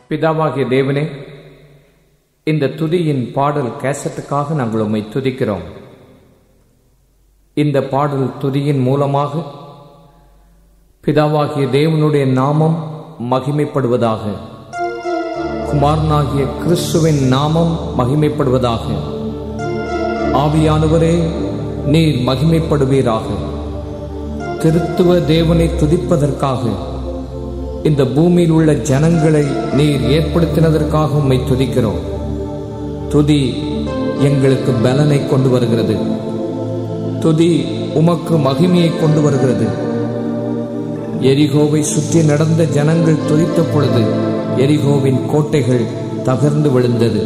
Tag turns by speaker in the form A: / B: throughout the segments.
A: பிதாவாகிய தேவனே இந்த துதியின் பாடல் கேசட்டுக்காக நாங்கள் உம்மை துதிக்கிறோம் இந்த பாடல் துதியின் மூலமாக பிதாவாகிய தேவனுடைய நாமம் மகிமைப்படுவதாக குமாரனாகிய கிறிஸ்துவின் நாமம் மகிமைப்படுவதாக ஆவியானவரே நீர் மகிமைப்படுவீராக திருத்துவ தேவனை துதிப்பதற்காக இந்த பூமியில் உள்ள ஜனங்களை நீர் ஏற்படுத்தினதற்காக உம்மை துதிக்கிறோம் துதி எங்களுக்கு பலனை கொண்டு வருகிறது துதி உமக்கு மகிமையை கொண்டு வருகிறது எரிகோவை சுற்றி நடந்த ஜனங்கள் துதித்த பொழுது எரிகோவின் கோட்டைகள் தகர்ந்து விழுந்தது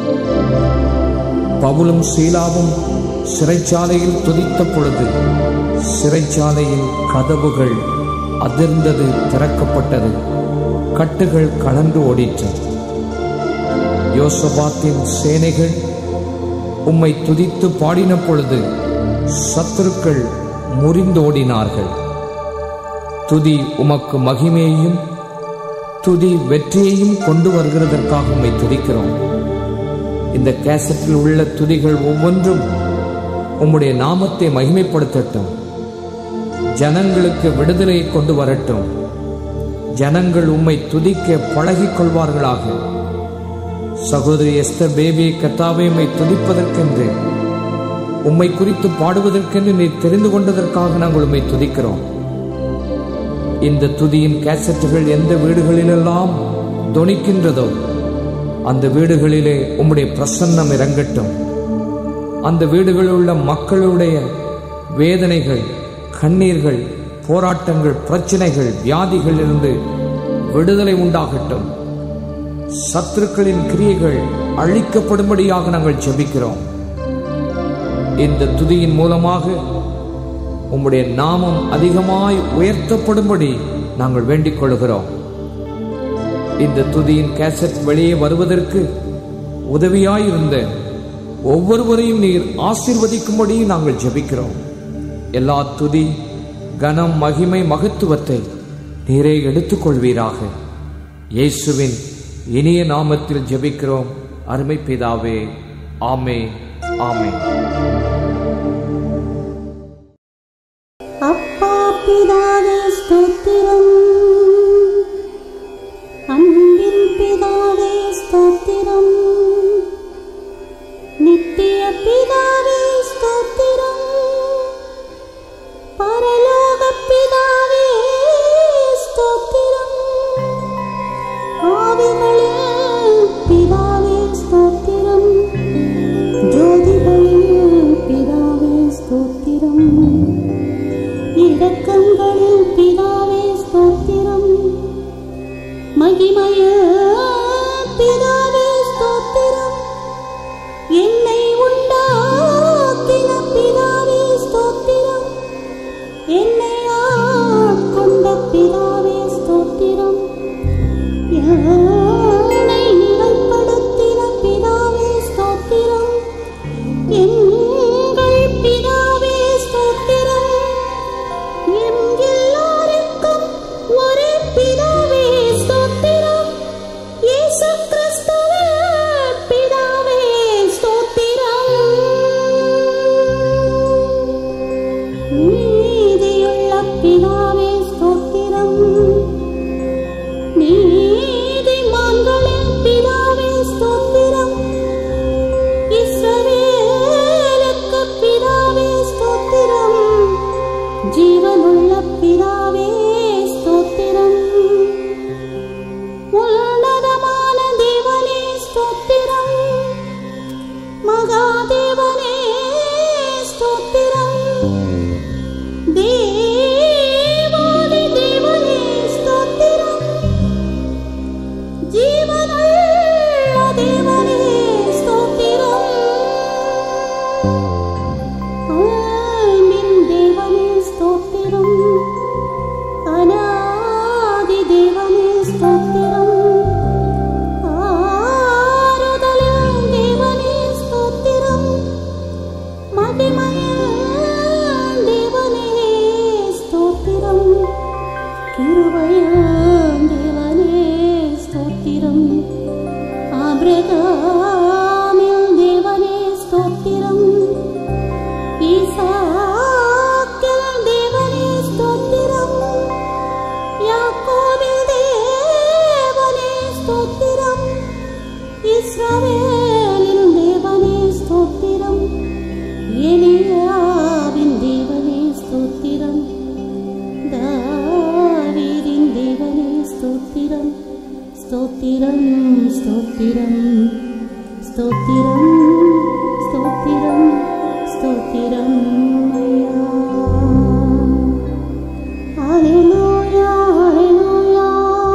A: பவுலும் சீலாவும் சிறைச்சாலையில் துதித்த பொழுது சிறைச்சாலையின் கதவுகள் அதிர்ந்தது திறக்கப்பட்டது கட்டுகள் கலந்து ஓடிற்று யோசபாத்தின் சேனைகள் உம்மை துதித்து பாடின பொழுது சத்துருக்கள் முறிந்தோடினார்கள் துதி உமக்கு மகிமையையும் துதி வெற்றியையும் கொண்டு வருகிறதற்காக உம்மை துதிக்கிறோம் இந்த கேசட்டில் உள்ள துதிகள் ஒவ்வொன்றும் உம்முடைய நாமத்தை மகிமைப்படுத்தட்டும் ஜனங்களுக்கு விடுதலையை கொண்டு வரட்டும் ஜனங்கள் உம்மை துதிக்க பழகிக் கொள்வார்களாக சகோதரி எஸ்தர் பேபி கத்தாவை உம்மை துதிப்பதற்கென்று உம்மை குறித்து பாடுவதற்கென்று நீ தெரிந்து கொண்டதற்காக நாங்கள் உம்மை துதிக்கிறோம் இந்த துதியின் கேசட்டுகள் எந்த வீடுகளிலெல்லாம் தொனிக்கின்றதோ அந்த வீடுகளிலே உம்முடைய பிரசன்னம் இறங்கட்டும் அந்த வீடுகளில் உள்ள மக்களுடைய வேதனைகள் கண்ணீர்கள் போராட்டங்கள் பிரச்சனைகள் வியாதிகள் இருந்து விடுதலை உண்டாகட்டும் சத்துருக்களின் கிரியைகள் அழிக்கப்படும்படியாக நாங்கள் ஜெபிக்கிறோம் இந்த துதியின் மூலமாக உம்முடைய நாமம் அதிகமாய் உயர்த்தப்படும்படி நாங்கள் வேண்டிக் கொள்கிறோம் இந்த துதியின் கேசட் வெளியே வருவதற்கு உதவியாயிருந்த ஒவ்வொருவரையும் நீர் ஆசிர்வதிக்கும்படி நாங்கள் ஜெபிக்கிறோம் எல்லா துதி கனம் மகிமை மகத்துவத்தை நீரே எடுத்துக்கொள்வீராக இயேசுவின் இனிய நாமத்தில் ஜெபிக்கிறோம் அருமை பிதாவே ஆமே ஆமே
B: அப்பா பிதாவே ஸ்தோத்திரம் அன்பின் பிதாவே ஸ்தோத்திரம் நித்திய பிதாவே ஸ்தோத்திரம் பரலோக பிதாவே ஸ்தோத்திரம் ஆவிகளில் பிதாவே ஸ்தோத்திரம் ஜோதிகளில் பிதாவே ஸ்தோத்திரம் இரக்கங்களில் பிதாவே ஸ்தோத்திரம் மகிமைய பிதாவே ஸ்தோத்திரம் என்னை உண்டாக்கின பிதாவே ஸ்தோத்திரம் என்னை ஆட்கொண்ட பிதாவே ஸ்தோத்திரம் என்னை நிலைப்படுத்தின பிதாவே ஸ்தோத்திரம் எங்கள் பிதாவே ஸ்தோத்திரம் எம் எல்லாருக்கும் ஒரே பிதாவே ஸ்தோத்திரம் இயேசு கிறிஸ்துவே பிதாவே ஸ்தோத்திரம் நீதியுள்ள பிதாவே ஸ்தோத்திரம் நீதிமான்களின் பிதாவே ஸ்தோத்திரம் இஸ்ரவேலுக்கு பிதாவே ஸ்தோத்திரம் ஜீவனுள்ள பிதாவே ஸ்தோத்திரம் உன்னதமான தேவனே ஸ்தோத்திரம் மகாதேவனே ஸ்தோத்திரம் தேவாதி தேவனே ஸ்தோத்திரம் ஜீவனுள்ள தேவனே ஸ்தோத்திரம் ஆமின் தேவனே ஸ்தோத்திரம் அநாதி தேவனே ஸ்தோத்திரம் ஆறுதலின் தேவனே ஸ்தோத்திரம் மகிமையின் தேவனே ஸ்தோத்திரம் கிருபையின் தேவனே ஸ்தோத்திரம் ஸ்தோத்திரம் ஸ்தோத்திரம் ஸ்தோத்திரம் ஸ்தோத்திரம் ஸ்தோத்திரம் ஐயா ஹalleluya ஹalleluya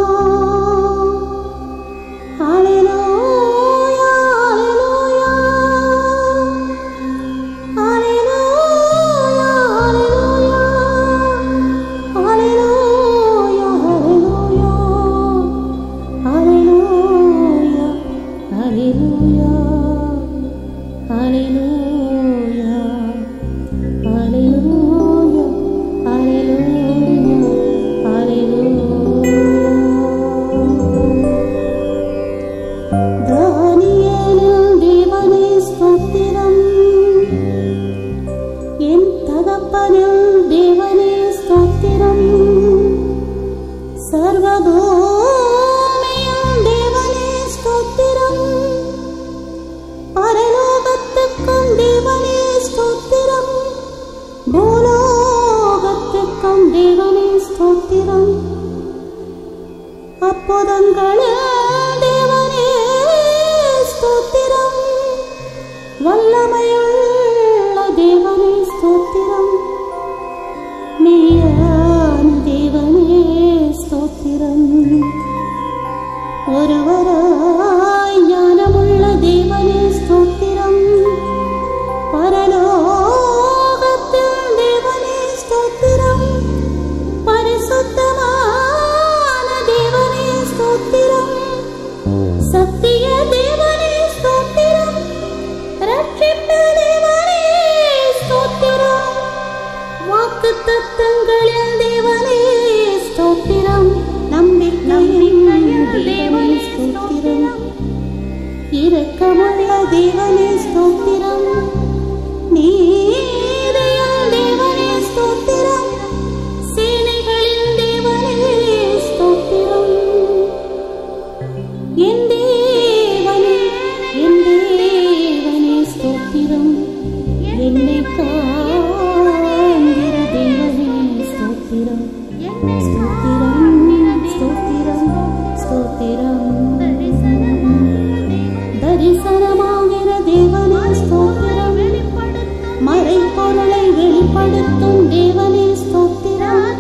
B: ஹalleluya ஹalleluya ஹalleluya ஹalleluya ஹalleluya ஹalleluya ஹalleluya ஹalleluya ஹalleluya ஹalleluya தானியேலின் தேவனே ஸ்தோத்திரம் என் தகப்பனில் தேவனே ஸ்தோத்திரம் சர்வதோமையில் தேவனே ஸ்தோத்திரம் பரலோகத்துக்கும் தேவனே ஸ்தோத்திரம் பூலோகத்துக்கும் தேவனே ஸ்தோத்திரம் அற்புதங்களில் தேவனே ஸ்தோத்திரம் வல்லமையுள்ள தேவனே ஸ்தோத்திரம் மெய்யான தேவனே ஸ்தோத்திரம் ஒருவராய் ஞானமுள்ள தேவனே ஸ்தோத்திரம் பரலோகத்தில் தேவனே ஸ்தோத்திரம் பரிசுத்தமான தேவனே ஸ்தோத்திரம் சத்திய தேவனே ஸ்தோத்திரம் ரட்சிப்பு தேவனே ஸ்தோத்திரம் வாக்கு தத்தங்களில் தேவனே ஸ்தோத்திரம் நம்பிக்கையில் தேவனே ஸ்தோத்திரம் இரக்கமுள்ள தேவனே ஸ்தோத்திரம் நீதியில் தேவனே ஸ்தோத்திரம் சேனைகளின் தேவனே ஸ்தோத்திரம் என் தேவனே என் தேவனே ஸ்தோத்திரம் என்னை காண்கிற தேவனே ஸ்தோத்திரம் ஸ்தோத்திரம் ஸ்தோத்திரம் ஸ்தோத்திரம் தரிசனமாகிற தேவனே ஸ்தோத்திரம் மறைபொருளை வெளிப்படுத்தும் தேவனே ஸ்தோத்திரம்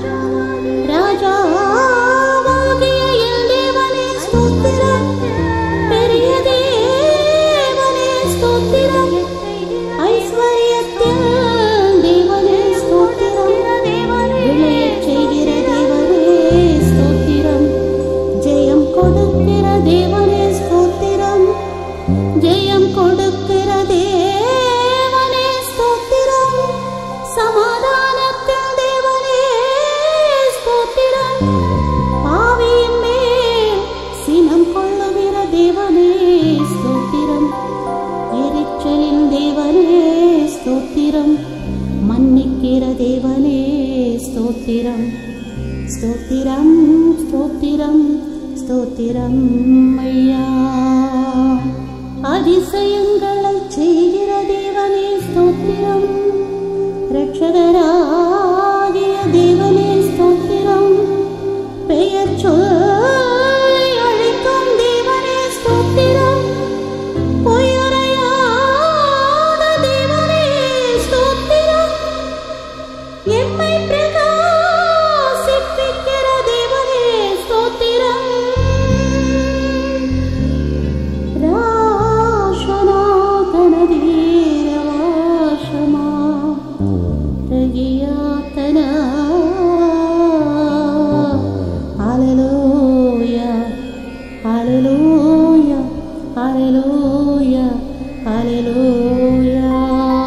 B: ராஜாவாகிய என் தேவனே ஸ்தோத்திரம் பெரிய தேவனே ஸ்தோத்திரம் ஐஸ்வர்யத்தில் தேவனே ஸ்தோத்திரம் விளையச் செய்கிற தேவனே ஸ்தோத்திரம் ஜெயம் கொடுக்கிற தேவனே ஸ்தோத்திரம் ஜெயம் கொடுக்கிற தேவனே ஸ்தோத்திரம் சமாதானத்தில் தேவனே ஸ்தோத்திரம் பாவியின் மேல் சினம் கொள்ளுகிற தேவனே ஸ்தோத்திரம் எரிச்சலின் தேவனே ஸ்தோத்திரம் மன்னிக்கிற தேவனே ஸ்தோத்திரம் ஸ்தோத்திரம் ஸ்தோத்திரம் ஸ்தோத்திரம் ஐயா அதிசயங்களை செய்கிற தேவனே ஸ்தோத்திரம் ரட்சகராகிய தேவனே ஸ்தோத்திரம் பெயர் சொல்லி அழைக்கும் தேவனே ஸ்தோத்திரம் பொய்யுரையாத தேவனே ஸ்தோத்திரம் எம்மை பிரகாசிப்பிக்கிற தேவனே ஸ்தோத்திரம் ராஷனாதனதீரவாஷமா ரகியாத்தன ஹalleluya ஹalleluya ஹalleluya ஹalleluya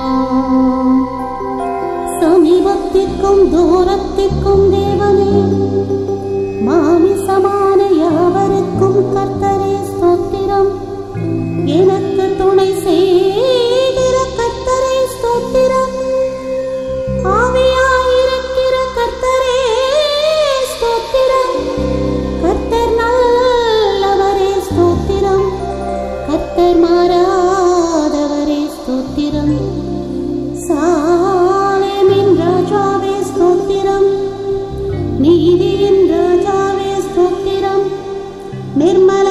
B: சமீபத்திற்கும் தூரத்திற்கும் தேவனே மாமிசமான யாவருக்கும் கர்த்தரே ஸ்தோத்திரம் எனக்கு துணை செய்கிற கர்த்தரே ஸ்தோத்திரம் ஆவியாயிருக்கிற கர்த்தரே ஸ்தோத்திரம் கர்த்தர் நல்லவரே ஸ்தோத்திரம் கர்த்தர் மாறாதவரே ஸ்தோத்திரம் சாலேமின் ராஜாவே ஸ்தோத்திரம் நீதியின் ராஜாவே ஸ்தோத்திரம் நிர்மல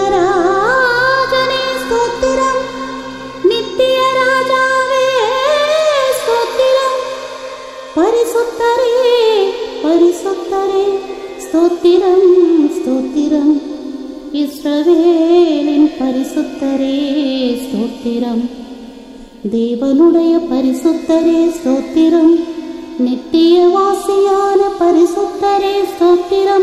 B: ஸ்தோத்திரம் ஸ்தோத்திரம் இஸ்ரவேலின் பரிசுத்தரே ஸ்தோத்திரம் தேவனுடைய பரிசுத்தரே ஸ்தோத்திரம் நித்திய வாசியான பரிசுத்தரே ஸ்தோத்திரம்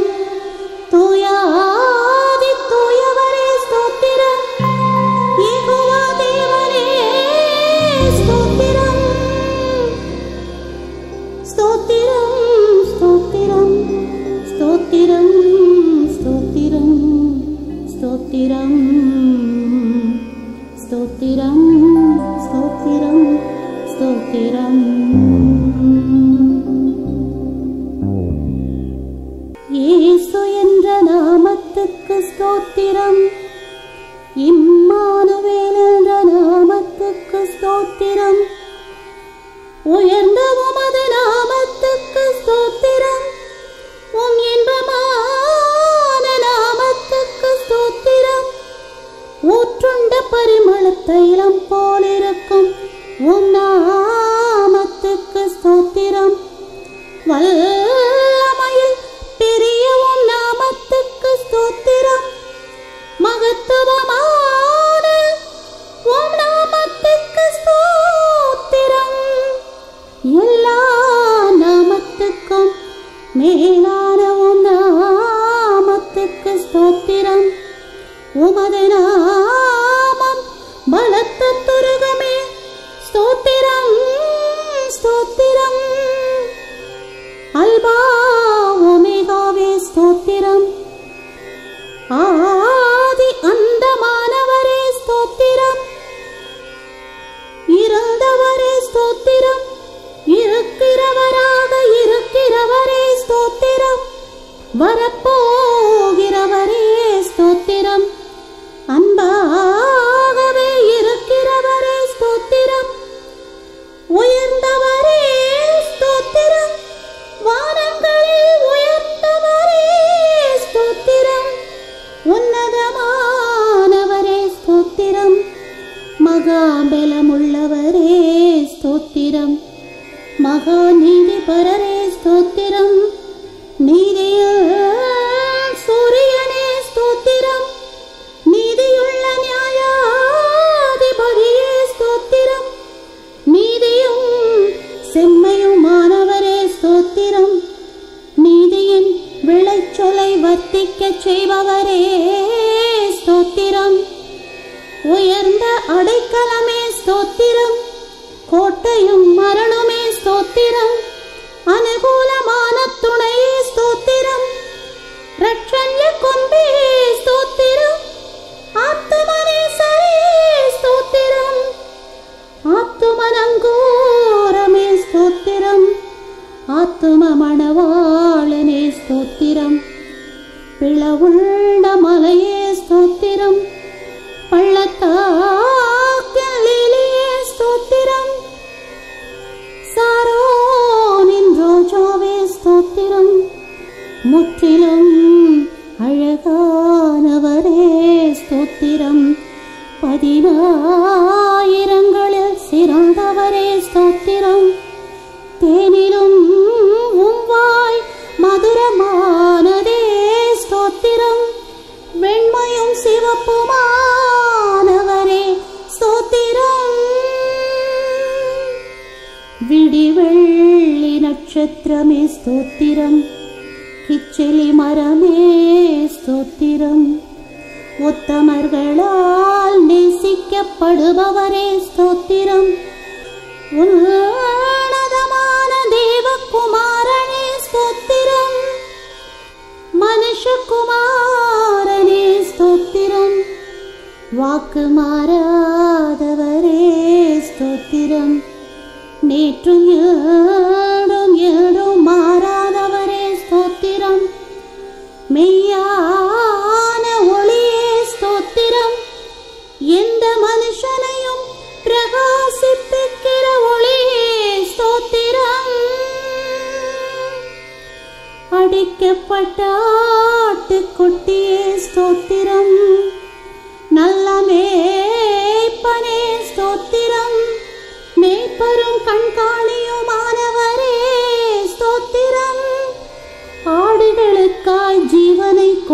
B: தூயாதி தூயவரே ஸ்தோத்திரம் யெகோவா தேவனே ஸ்தோத்திரம் ஸ்தோத்திரம் ஸ்தோத்திரம் ஸ்தோத்திரம் ஸ்தோத்திரம் ஸ்தோத்திரம் ஸ்தோத்திரம் ஸ்தோத்திரம் ஸ்தோத்திரம் இயேசு என்ற நாமத்துக்கு ஸ்தோத்திரம் இம்மானுவேல் என்ற நாமத்துக்கு ஸ்தோத்திரம் உயர்ந்த உமது நாமத்துக்கு ஸ்தோத்திரம் உம் இன்பமான நாமத்துக்கு ஸ்தோத்திரம் ஊற்றுண்ட பரிமள தைலம் போலிருக்கும் உம் நாமத்துக்கு ஸ்தோத்திரம் வல்லமையில் பெரிய உம் நாமத்துக்கு ஸ்தோத்திரம் மகத்துவமான உம் நாமத்துக்கு ஸ்தோத்திரம் எல்லா நாமத்துக்கும் மேலான உம் நாமத்துக்கு ஸ்தோத்திரம் உமது நாமம் பலத்த துருகமே ஸ்தோத்திரம் ஸ்தோத்திரம் அல்பா ஒமேகாவே ஸ்தோத்திரம் ஆதி அந்தமானவரே ஸ்தோத்திரம் இருந்தவரே ஸ்தோத்திரம் இருக்கிறவராக இருக்கிறவரே ஸ்தோத்திரம் வரப்போகிறவரே ஸ்தோத்திரம் அன்பாகவே இருக்கிறவரே ஸ்தோத்திரம் உயர்ந்தவரே ஸ்தோத்திரம் வானங்களில் உயர்ந்தவரே ஸ்தோத்திரம் உன்னதமானவரே ஸ்தோத்திரம் மகாபலமுள்ளவரே ஸ்தோத்திரம் மகா நீதிபரரே ஸ்தோத்திரம் நீதியில் சூரியனே ஸ்தோத்திரம் நீதியுள்ள நியாயாதிபதியே ஸ்தோத்திரம் நீதியும் செம்மையுமானவரே ஸ்தோத்திரம் நீதியின் விளைச்சலை வர்த்திக்கச் செய்பவரே ஸ்தோத்திரம் உயர்ந்த அடைக்கலமே ஸ்தோத்திரம் கோட்டையும் மரணமே ஸ்தோத்திரம் அனுகூலமான துணையே ஸ்தோத்திரம் ரட்சண்ய கொம்பே ஸ்தோத்திரம் ஆத்துமனே சரே ஸ்தோத்திரம் ஆத்துமனங்கூரமே ஸ்தோத்திரம் ஆத்தும மணவாளனே ஸ்தோத்திரம் பிளவுள்ள மலையே ஸ்தோத்திரம் பள்ளத்தாக்கிலே ஸ்தோத்திரம் சாரோனின் ரோஜாவே ஸ்தோத்திரம் முற்றிலும் அழகானவரே ஸ்தோத்திரம் பதினாயிரங்களில் சிறந்தவரே ஸ்தோத்திரம் தேனிலும் உம்வாய் மதுரமானதே ஸ்தோத்திரம் வெண்மையும் சிவப்புமானவரே ஸ்தோத்திரம் விடிவெள்ளி நட்சத்திரமே ஸ்தோத்திரம் கிச்சலி மரமே ஸ்தோத்திரம் உத்தமர்களால் நேசிக்கப்படுபவரே ஸ்தோத்திரம் உன்னதமான தேவகுமாரனே ஸ்தோத்திரம் மனுஷகுமாரனே ஸ்தோத்திரம் வாக்கு மாறாதவரே ஸ்தோத்திரம் நேற்றும் ஏடும் ஏடும் மாறாதவரே ஸ்தோத்திரம் மெய்யான ஒளியே ஸ்தோத்திரம் எந்த மனுஷனையும் பிரகாசிப்பிக்கிற ஒளியே ஸ்தோத்திரம் அடிக்கப்பட்ட ஆட்டுக்குட்டியே ஸ்தோத்திரம் நல்ல மேய்ப்பனே ஸ்தோத்திரம் மேய்ப்பரும் கண்காணியுமானவரே ஸ்தோத்திரம் ஆடுகளுக்காக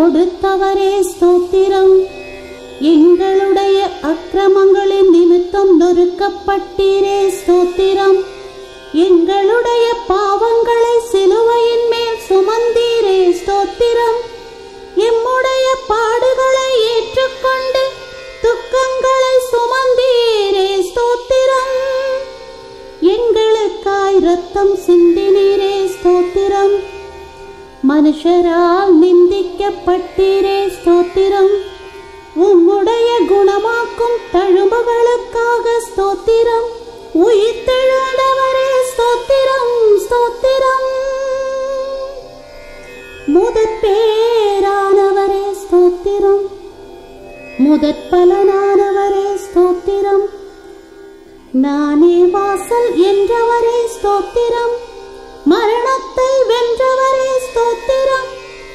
B: கொடுத்தவரே ஸ்தோத்திரம் எங்களுடைய அக்கிரமங்களின் நிமித்தம் நொறுக்கப்பட்டீரே ஸ்தோத்திரம் எங்களுடைய பாவங்களை சிலுவையின் மேல் சுமந்தீரே ஸ்தோத்திரம் எம்முடைய பாடுகளை ஏற்றுக்கொண்டு துக்கங்களை சுமந்தீரே ஸ்தோத்திரம் எங்களுக்காய் ரத்தம் சிந்தினீரே ஸ்தோத்திரம் மனுஷரால் நிந்திக்கப்பட்டீரே ஸ்தோத்திரம் உம்முடைய குணமாக்கும் தழும்புகளுக்காக ஸ்தோத்திரம் உயிர்த்தெழுந்தவரே ஸ்தோத்திரம் ஸ்தோத்திரம் முதற் பேரானவரே ஸ்தோத்திரம் முதற் பலனானவரே ஸ்தோத்திரம் நானே வாசல் என்றவரே ஸ்தோத்திரம் மரணத்தை வென்றவரே ஸ்தோத்திரம்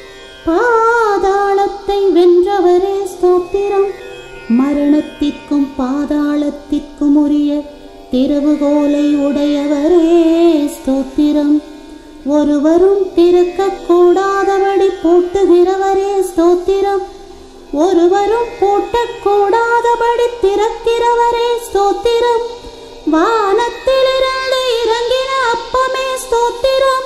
B: பாதாளத்தை வென்றவரே ஸ்தோத்திரம் மரணத்திற்கும் பாதாளத்திற்கும் உரிய திறவுகோலை உடையவரே ஸ்தோத்திரம் ஒருவரும் திறக்கக் கூடாதபடி பூட்டுகிறவரே ஸ்தோத்திரம் ஒருவரும் பூட்டக்கூடாதபடி திறக்கிறவரே ஸ்தோத்திரம் வானத்திலிருந்து இறங்கின அப்பமே ஸ்தோத்திரம்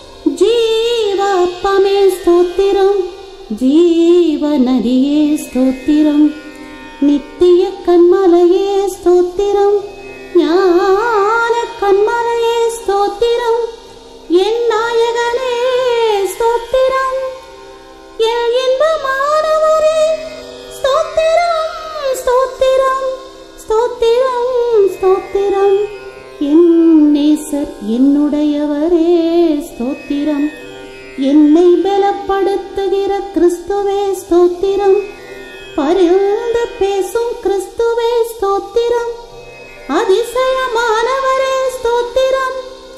B: ஜீவ அப்பமே ஸ்தோத்திரம் ஜீவ நதியே ஸ்தோத்திரம் நித்திய கண்மலையே ஸ்தோத்திரம் ஞான கண்மலையே ஸ்தோத்திரம் என் நாயகனே ஸ்தோத்திரம் என் இன்பமானவரே ஸ்தோத்திரம் ஸ்தோத்திரம் ஸ்தோத்திரம் ஸ்தோத்திரம் என் நேசர் என்னுடையவரே ஸ்தோத்திரம் என்னை பலப்படுத்துகிற கிறிஸ்துவே ஸ்தோத்திரம் பரிந்து பேசும் கிறிஸ்துவே ஸ்தோத்திரம் அதிசயமானவரே ஸ்தோத்திரம்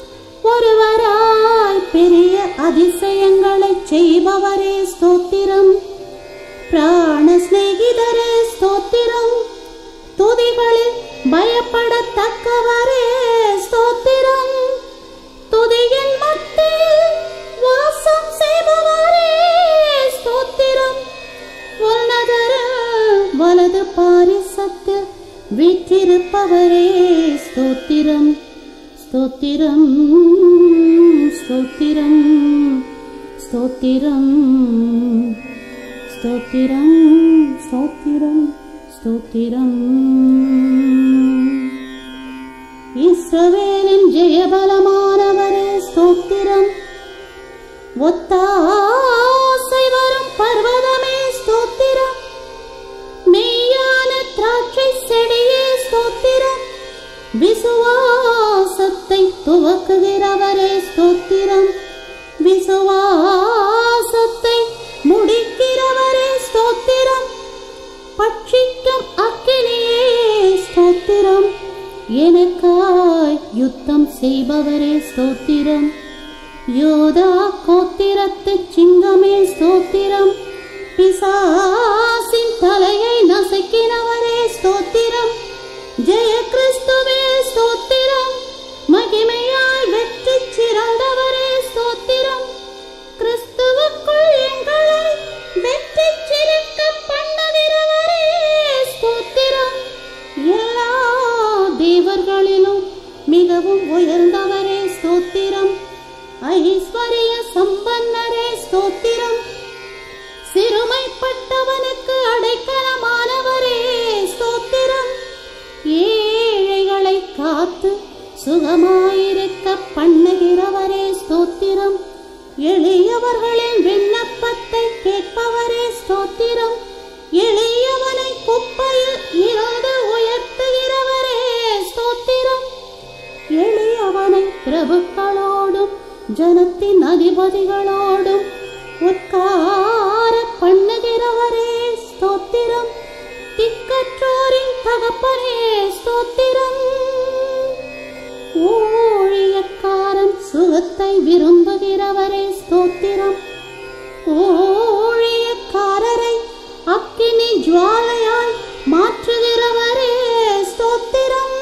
B: ஒருவராய் பெரிய அதிசயங்களை செய்பவரே ஸ்தோத்திரம் பிராண சிநேகிதரே ஸ்தோத்திரம் துதிகளில் பயப்படத்தக்கவரே ஸ்தோத்திரம் துதியின் மத்தியில் வாசம் செய்பவரே ஸ்தோத்திரம் உன்னதர வலது பாரிசத்தில் வீற்றிருப்பவரே ஸ்தோத்திரம் ஸ்தோத்திரம் ஸ்தோத்திரம் ஸ்தோத்திரம் ஸ்தோத்திரம் ஸ்தோத்திரம் ஸ்தோத்திரம் இஸ்ரவேலின் ஜெயபலமானவரே ஸ்தோத்திரம் ஒத்தாசை வரும் பர்வதமே ஸ்தோத்திரம் மெய்யான திராட்சை செடியே ஸ்தோத்திரம் விசுவாசத்தை துவக்குகிறவரே ஸ்தோத்திரம் விசுவாசத்தை முடிக்கிறவரே ஸ்தோத்திரம் பட்சிக்கும் அக்கினியே ஸ்தோத்திரம் எனக்காய் யுத்தம் செய்பவரே ஸ்தோத்திரம் யோதா கோத்திரத்து சிங்கமே ஸ்தோத்திரம் பிசாசின் தலையை நசுக்கினவரே ஸ்தோத்திரம் ஜெய கிறிஸ்துவே ஸ்தோத்திரம் மகிமையாய் வெற்றி சிறந்தவரே ஸ்தோத்திரம் கிறிஸ்துவுக்குள் எங்களை வெற்றி சிறக்க பண்ணுகிறவரே ஸ்தோத்திரம் எல்லா தேவர்களிலும் மிகவும் உயர்ந்தவரே ஸ்தோத்திரம் ஐஸ்வர்ய சம்பன்னரே ஸ்தோத்திரம் சிறுமைப்பட்டவனுக்கு அடைக்கலமானவரே ஸ்தோத்திரம் ஏழைகளை காத்து சுகமாயிருக்க பண்ணுகிறவரே ஸ்தோத்திரம் எளியவர்களின் விண்ணப்பத்தை கேட்பவரே ஸ்தோத்திரம் எளியவனை குப்பையில் இருந்து உயர்த்துகிறவரே ஸ்தோத்திரம் எளியவனை பிரபுக்களோடும் ஜனத்தின் அதிபதிகளோடும் உட்கார பண்ணுகிறவரே ஸ்தோத்திரம் திக்கற்றோரின் தகப்பனே ஸ்தோத்திரம் ஊழியக்காரன் சுகத்தை விரும்புகிறவரே ஸ்தோத்திரம் ஊழியக்காரரை அக்கினி ஜுவாலையாய் மாற்றுகிறவரே ஸ்தோத்திரம்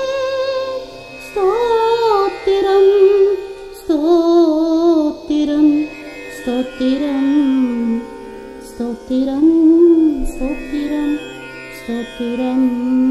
B: ஸ்தோத்திரம் ஸ்தோத்திரம் ஸ்தோத்திரம் ஸ்தோத்திரம் ஸ்தோத்திரம் ஸ்தோத்திரம்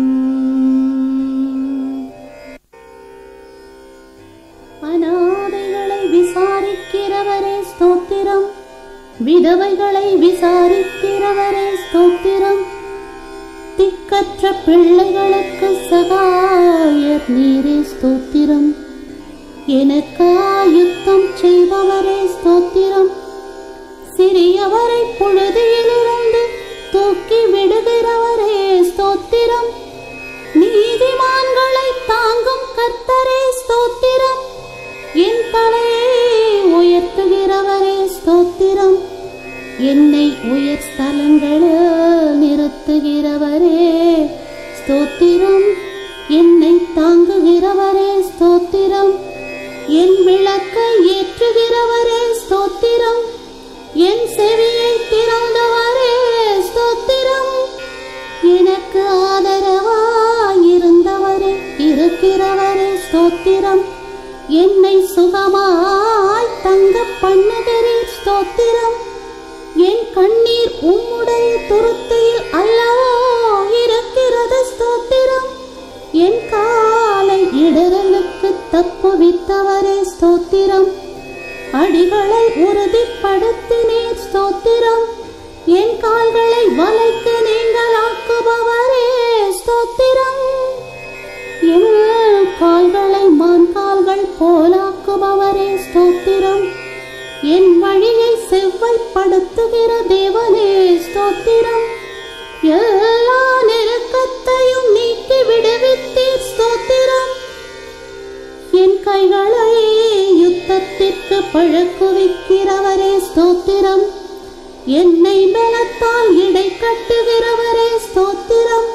B: அநாதைகளை விசாரிக்கிறவரே ஸ்தோத்திரம் விதவைகளை விசாரிக்கிறவரே ஸ்தோத்திரம் திக்கற்ற பிள்ளைகளுக்கு சகாயர் நீரே ஸ்தோத்திரம் எனக்காயுத்தம் செய்பவரே ஸ்தோத்திரம் சிறியவரை புழுதியிலிருந்து தூக்கி விடுகிறவரே ஸ்தோத்திரம் நீதிமான்களை தாங்கும் கர்த்தரே ஸ்தோத்திரம் என் தலையை உயர்த்துகிறவரே ஸ்தோத்திரம் என்னை உயர் ஸ்தலங்களில் நிறுத்துகிறவரே ஸ்தோத்திரம் என்னை தாங்குகிறவரே ஸ்தோத்திரம் என் விளக்கை ஏற்றுகிறவரே ஸ்தோத்திரம் என் செவியை திறந்தவரே ஸ்தோத்திரம் எனக்கு ஆதரவாயிருந்தவரே இருக்கிறவரே ஸ்தோத்திரம் என்னை சுகமாய் தங்க பண்ணுகிறீர் ஸ்தோத்திரம் என் கண்ணீர் உம்முடைய துருத்தியில் அல்லவோ இருக்கிறது ஸ்தோத்திரம் என் காலை இடரலுக்கு தப்புவித்தவரே ஸ்தோத்திரம் அடிகளை உறுதிப்படுத்தினீர் ஸ்தோத்திரம் என் கால்களை வலைக்கு நீங்களாக்குபவரே ஸ்தோத்திரம் என் கால்களை மான் கால்கள் போலாக்குபவரே ஸ்தோத்திரம் என் வழியை செவ்வைப்படுத்துகிற தேவனே ஸ்தோத்திரம் எல்லா நெருக்கத்தையும் நீக்கி விடுவித்தீர் ஸ்தோத்திரம் என் கைகளை யுத்தத்திற்கு பழக்குவிக்கிறவரே ஸ்தோத்திரம் என்னை பலத்தால் இடை கட்டுகிறவரே ஸ்தோத்திரம்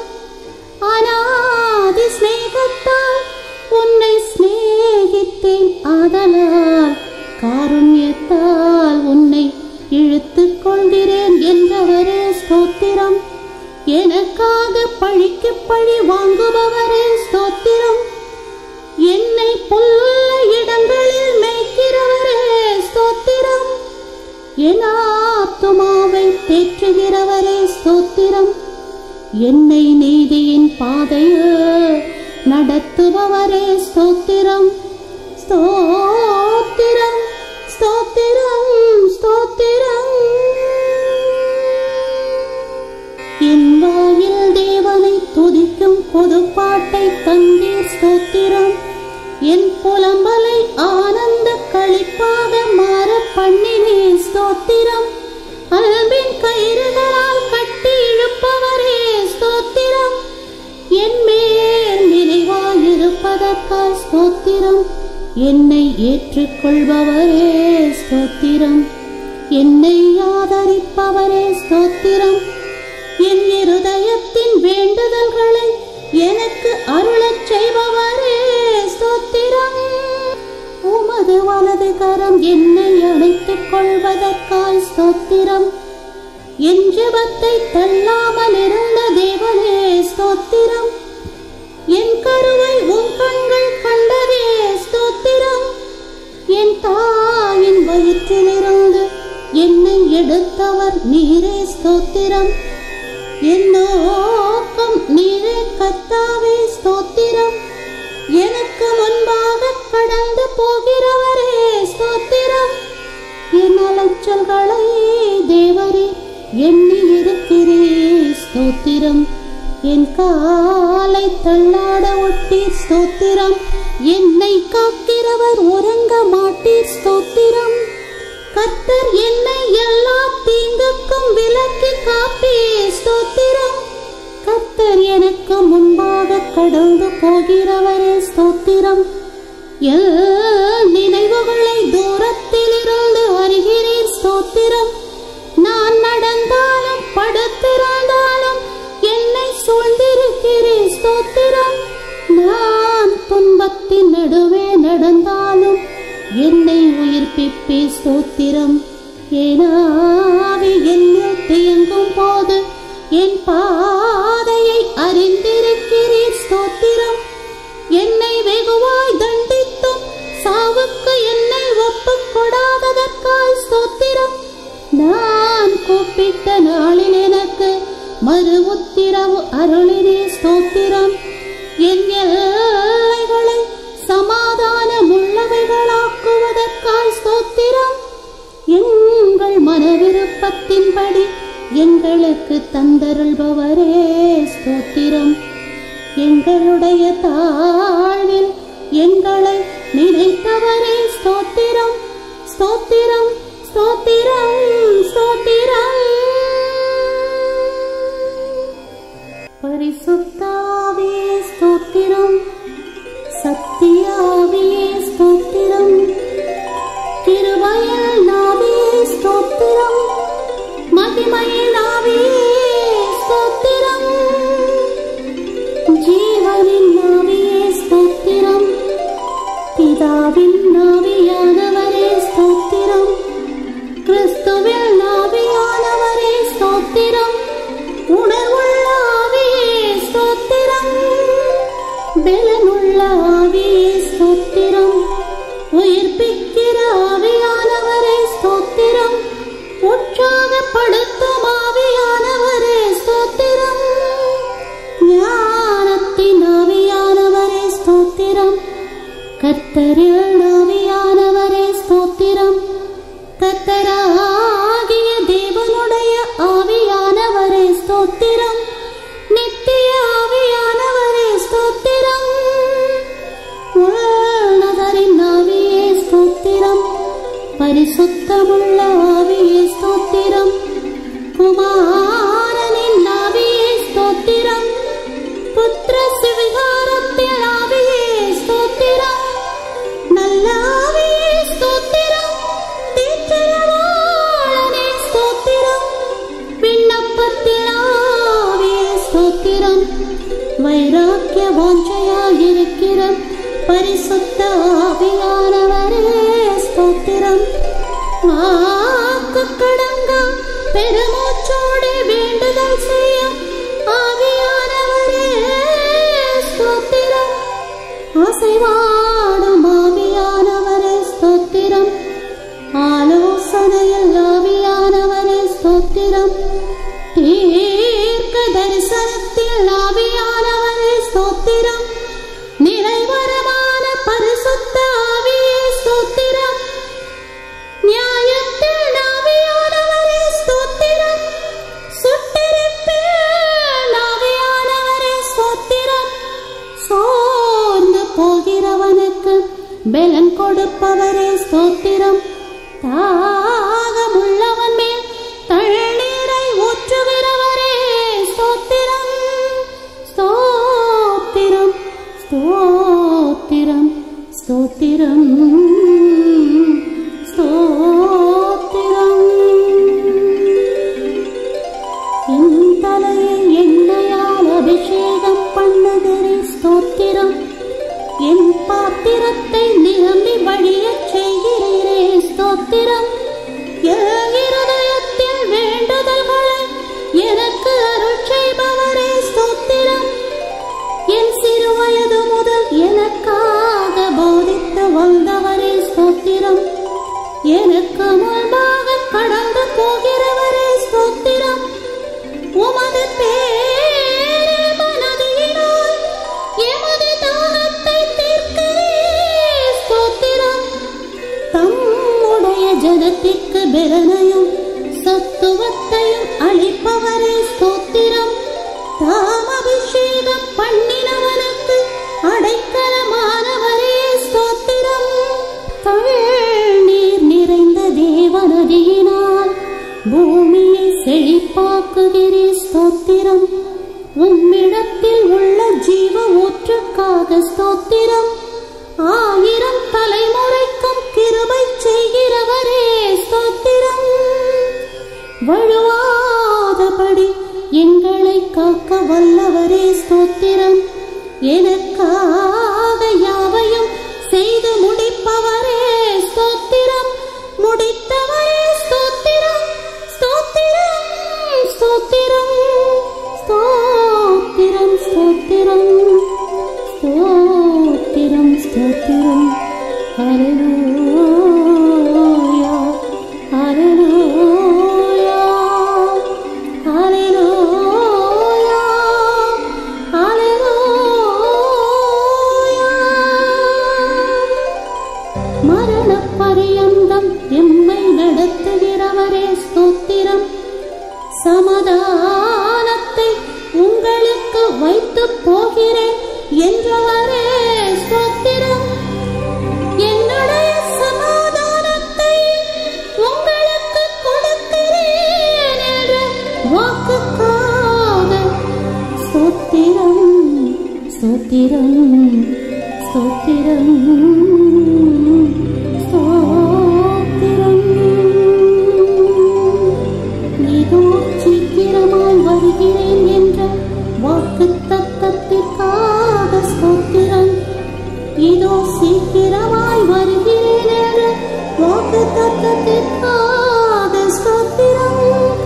B: அநாதி சிநேகத்தால் உன்னை சிநேகித்தேன் ஆதலால் காருண்யத்தால் உன்னை இழுத்துக் கொள்கிறேன் என்றவரே ஸ்தோத்திரம் எனக்காக பழிக்கு பழி வாங்குபவரே ஸ்தோத்திரம் என்னை புல்லுள்ள இடங்களில் மேய்க்கிறவரே ஸ்தோத்திரம் என் ஆத்துமாவை தேற்றுகிறவரே ஸ்தோத்திரம் என்னை நீதியின் பாதையில் நடத்துபவரே ஸ்தோத்திரம் ஸ்தோத்திரம் ஸ்தோத்திரம் ஸ்தோத்திரம் என் வாயில் தேவனை துதிக்கும் புதுப்பாட்டை தந்தீர் ஸ்தோத்திரம் என் புலம்பலை ஆனந்த களிப்பாக மாற பண்ணினே ஸ்தோத்திரம் அன்பின் கயிறுகளால் கட்டி இழுப்பவரே ஸ்தோத்திரம் என் மேல் நிறைவாயிருப்பதற்காய் ஸ்தோத்திரம் என்னை ஏற்றுக்கொள்பவரே ஸ்தோத்திரம் என்னை ஆதரிப்பவரே ஸ்தோத்திரம் என் இருதயத்தின் வேண்டுதல்களை எனக்கு அருளச் செய்பவரே ஸ்தோத்திரம் உமது வலது கரம் என்னை அணைத்துக் கொள்வதற்காய் ஸ்தோத்திரம் என் ஜெபத்தை தள்ளாமல் இருந்த தேவனே ஸ்தோத்திரம் என் கருவை உன் கண்கள் கண்டதே ஸ்தோத்திரம் என் தாயின் வயிற்றிலிருந்து என்னை எடுத்தவர் நீரே ஸ்தோத்திரம் என் நோக்கம் நீரே கத்தாவே ஸ்தோத்திரம் எனக்கு முன்பாக கடந்து போகிறவரே ஸ்தோத்திரம் என் அலைச்சல்களை தேவரே எண்ணி இருக்கிறே ஸ்தோத்திரம் என் காலை தள்ளாட ஒட்டி ஸ்தோத்திரம் என்னை காக்கிறவர் உறங்க மாட்டீர் ஸ்தோத்திரம் கர்த்தர் என்னை எல்லா தீங்குக்கும் விலக்கி காப்பே ஸ்தோத்திரம் கர்த்தர் எனக்கு முன்பாக கடந்து போகிறவரே ஸ்தோத்திரம் எல் நினைவுகளை தூரத்தில் இருந்து அறிகிறீர் ஸ்தோத்திரம் நான் நடந்தாலும் படுத்திருந்தாலும் என்னை சூழ்ந்திருக்கிறேன் ஸ்தோத்திரம் நான் துன்பத்தின் நடுவே நடந்தாலும் என்னை உயிர்ப்பிப்பே ஸ்தோத்திரம் ஏனாவி என்னில் தேங்கும் போது என் பாதையை அறிந்திருக்கிறீர் ஸ்தோத்திரம் என்னை வெகுவாய் தண்டித்தும் சாவுக்கு என்னை ஒப்புக் கொடாததற்காய் ஸ்தோத்திரம் நான் கூப்பிட்ட நாளில் எனக்கு மறு உத்திரவு அருளினே ஸ்தோத்திரம் என் எல்லைகளை சமாதானம் உள்ளவைகளாக்குவதற்காய் ஸ்தோத்திரம் எங்கள் மனவிருப்பத்தின்படி எங்களுக்கு தந்தருள்பவரே ஸ்தோத்திரம் எங்களுடைய தாழ்வில் எங்களை நினைத்தவரே ஸ்தோத்திரம் ஸ்தோத்திரம் ஸ்தோத்திரம் ஸ்தோத்திரம் பரிசுத்தாவியே ஸ்தோத்திரம் சத்தியாவியே ஸ்தோத்திரம் கிருபையில் நாவியே ஸ்தோத்திரம் மகிமையில் நாவியே ஸ்தோத்திரம் ஜீவனின் நாவியே ஸ்தோத்திரம் பிதாவின் நாவியானவரே ஸ்தோத்திரம் கிறிஸ்துவில் நாவியானவரே ஸ்தோத்திரம் உணர்வுள்ள ஆவியே ஸ்தோத்திரம் பலனுள்ள ஆவியே ஸ்தோத்திரம் உயிர்ப்பிக்கிற ஆவியானவரே ஸ்தோத்திரம் உற்சாகப்படுத்தும் ஆவியானவரே ஸ்தோத்திரம் ஞானத்தின் ஆவியானவரே ஸ்தோத்திரம் கர்த்தரில் ஆவியானவரே ஸ்தோத்திரம் கர்த்தராகிய தேவனுடைய ஆவியானவரே ஸ்தோத்திரம் நித்திய ஆவியானவரே ஸ்தோத்திரம் உன்னதரின் ஆவியே ஸ்தோத்திரம் பரிசுத்தமுள்ள ஆவியே ஸ்தோத்திரம் குமாரனின் ஆவியே ஸ்தோத்திரம் புத்திர சிவிகாரத்தில் ஆவியே ஸ்தோத்திரம் நல்ல ஆவியே ஸ்தோத்திரம் தீச்சரவாளனே ஸ்தோத்திரம் விண்ணப்பத்தில் ஆவியே ஸ்தோத்திரம் வைராக்கிய வாஞ்சையாயிருக்கிற பரிசுத்த ஆவியானவரே ஸ்தோத்திரம் வாக்கு கடங்க பெருமூச்சோடு வேண்டுதல் செய்ய ஆவியானவரே ஸ்தோத்திரம் அசைவாடும் ஆவியானவரே ஸ்தோத்திரம் ஆலோசனையில் ஆவியானவரே ஸ்தோத்திரம் தீர்க்க தரிசனத்தில் ஆவியானவரே ஸ்தோத்திரம் நிறைவரமான பரிசுத்த ஆவியே ஸ்தோத்திரம் நியாயத்தில் ஆவியானவரே ஸ்தோத்திரம் சுட்டெரிப்பில் ஆவியானவரே ஸ்தோத்திரம் சோர்ந்து போகிறவனுக்கு பலன் கொடுப்பவரே ஸ்தோத்திரம் தாகமுள்ளவன் மேல் தண்ணீரை ஊற்றுகிறவரே ஸ்தோத்திரம் ஸ்தோத்திரம் ஸ்தோத்திரம் ஸ்தோத்திரம் ஸ்தோத்திரம் என் தலையை எண்ணெயால் அபிஷேகம் பண்ணுகிறே ஸ்தோத்திரம் என் பாத்திரத்தை நிரம்பி வழியச் செய்கிறீரே ஸ்தோத்திரம் என் இருதயத்தில் வேண்டுதல்களை எனக்கு அருள் செய்பவரே ஸ்தோத்திரம் என் சிறுவயது முதல் எனக்காக போதித்து வந்தவரே ஸ்தோத்திரம் எனக்கு முன்பாக கடந்து போகிறவரே ஸ்தோத்திரம் உமது பேரில் மனதினால் எமது தாகத்தை தீர்க்கிறே ஸ்தோத்திரம் தம்முடைய ஜனத்திற்கு பலனையும் சத்துவத்தையும் அளிப்பவரே ஸ்தோத்திரம் தாம் அபிஷேகம் பண்ணினவனுக்கு அடைக்கலமானவரே ஸ்தோத்திரம் தண்ணீர் நிறைந்த தேவநதியினால் பூமியை செழிப்பாக்குகிறே ஸ்தோத்திரம் உம்மிடத்தில் உள்ள ஜீவ ஊற்றுக்காக ஸ்தோத்திரம் ஆயிரம் தலைமுறைக்கும் கிருபை செய்கிறவரே ஸ்தோத்திரம் வழுவாதபடி எங்களை காக்க வல்லவரே ஸ்தோத்திரம் எனக்காக யாவையும் செய்து முடிப்பவரே ஸ்தோத்திரம் முடித்தவரே ஸ்தோத்திரம் ஸ்தோத்திரம் ஸ்தோத்திரம் ஸ்தோத்திரம் ஸ்தோத்திரம் ஸ்தோத்திரம் ஸ்தோத்திரம் ஹalleluya ஹalleluya ஸ்தோத்திரம் ஸ்தோத்திரம் ஸ்தோத்திரம் இதோ சீக்கிரமாய் வருகிறேன் என்ற வாக்கு தத்தத்திற்காக ஸ்தோத்திரம் இதோ சீக்கிரமாய் வருகிறேன் என்ற வாக்கு தத்தத்திற்காக ஸ்தோத்திரம்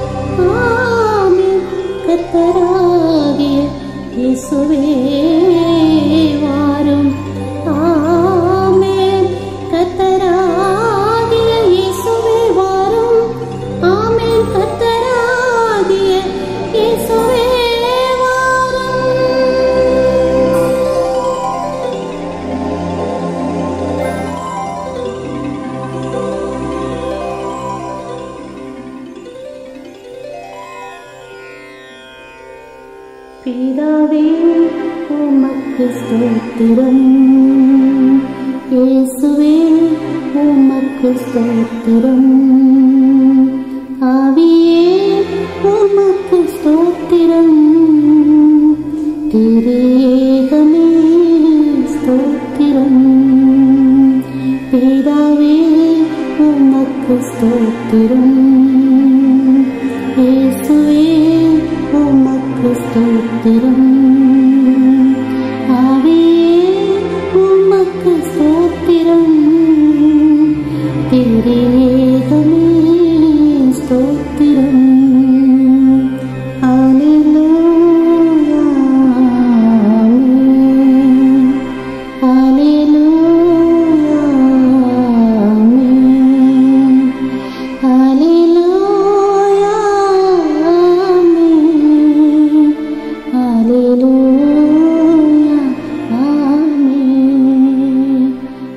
B: ஆமென் கத்தராகிய இயேசுவே வாரும் ஆமென் கத்தராகிய இயேசுவே வாரும் ஆமென் கத்தராகிய இயேசுவே வாரும் பிதாவே உமக்கு ஸ்தோத்திரம் இயேசுவே உமக்கு ஸ்தோத்திரம் ஆவியே உமக்கு ஸ்தோத்திரம் திரியேகமே ஸ்தோத்திரம் பிதாவே உமக்கு ஸ்தோத்திரம் இயேசுவே உமக்கு ஸ்தோத்திரம் ஆவியே உமக்கு ஸ்தோத்திரம் திரியேகமே ஸ்தோத்திரம் ஹalleluya ஆமென் ஹalleluya ஆமென் ஹalleluya ஆமென் ஹalleluya ஆமென்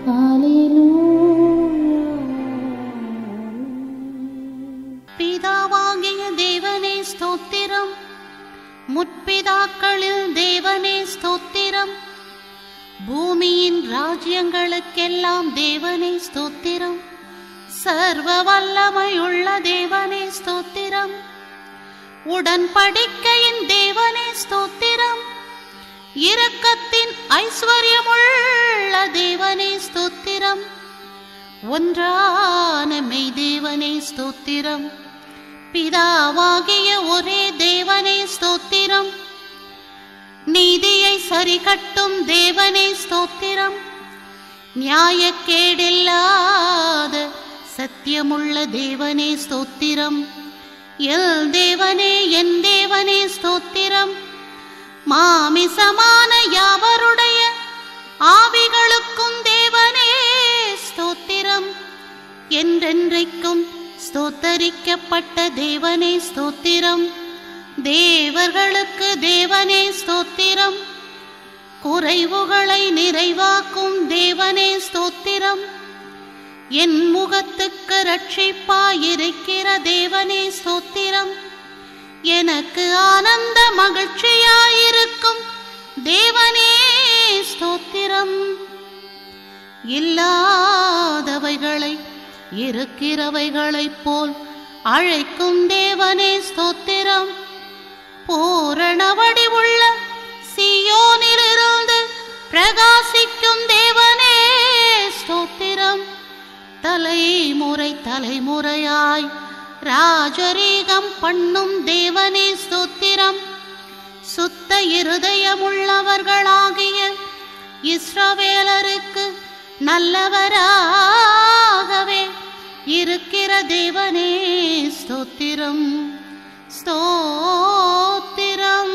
B: ஹalleluya
C: பிதாவாகிய தேவனே ஸ்தோத்திரம் முற்பிதாக்களில் தேவனே ஸ்தோத்திரம் பூமியின் ராஜ்யங்களுக்கெல்லாம் தேவனே ஸ்தோத்திரம் சர்வ வல்லமையுள்ள தேவனே ஸ்தோத்திரம் உடன்படிக்கையின் தேவனே ஸ்தோத்திரம் இரக்கத்தின் ஐஸ்வர்யமுள்ள தேவனே ஸ்தோத்திரம் ஒன்றான மெய் தேவனே ஸ்தோத்திரம் பிதாவாகிய ஒரே தேவனே ஸ்தோத்திரம் நீதியை சரிகட்டும் தேவனே ஸ்தோத்திரம் நியாயக்கேடில்லாத சத்தியமுள்ள தேவனே ஸ்தோத்திரம் எல் தேவனே என் தேவனே ஸ்தோத்திரம் மாமிசமான யாவருடைய ஆவிகளுக்கும் தேவனே ஸ்தோத்திரம் என்றென்றைக்கும் ஸ்தோத்தரிக்கப்பட்ட தேவனே ஸ்தோத்திரம் தேவர்களுக்கு தேவனே ஸ்தோத்திரம் குறைவுகளை நிறைவாக்கும் தேவனே ஸ்தோத்திரம் என் முகத்துக்கு ரட்சிப்பாயிருக்கிற தேவனே ஸ்தோத்திரம் எனக்கு ஆனந்த மகிழ்ச்சியாயிருக்கும் தேவனே ஸ்தோத்திரம் இல்லாதவைகளை இருக்கிறவைகளைப் போல் அழைக்கும் தேவனே ஸ்தோத்திரம் பூரண வடிவுள்ள சியோனிலிருந்து பிரகாசிக்கும் தேவனே ஸ்தோத்திரம் தலைமுறை தலைமுறையாய் ராஜரீகம் பண்ணும் தேவனே ஸ்தோத்திரம் சுத்த இருதயமுள்ளவர்களாகிய இஸ்ரவேலருக்கு நல்லவராகவே இருக்கிற தேவனே ஸ்தோத்திரம் ஸ்தோத்திரம்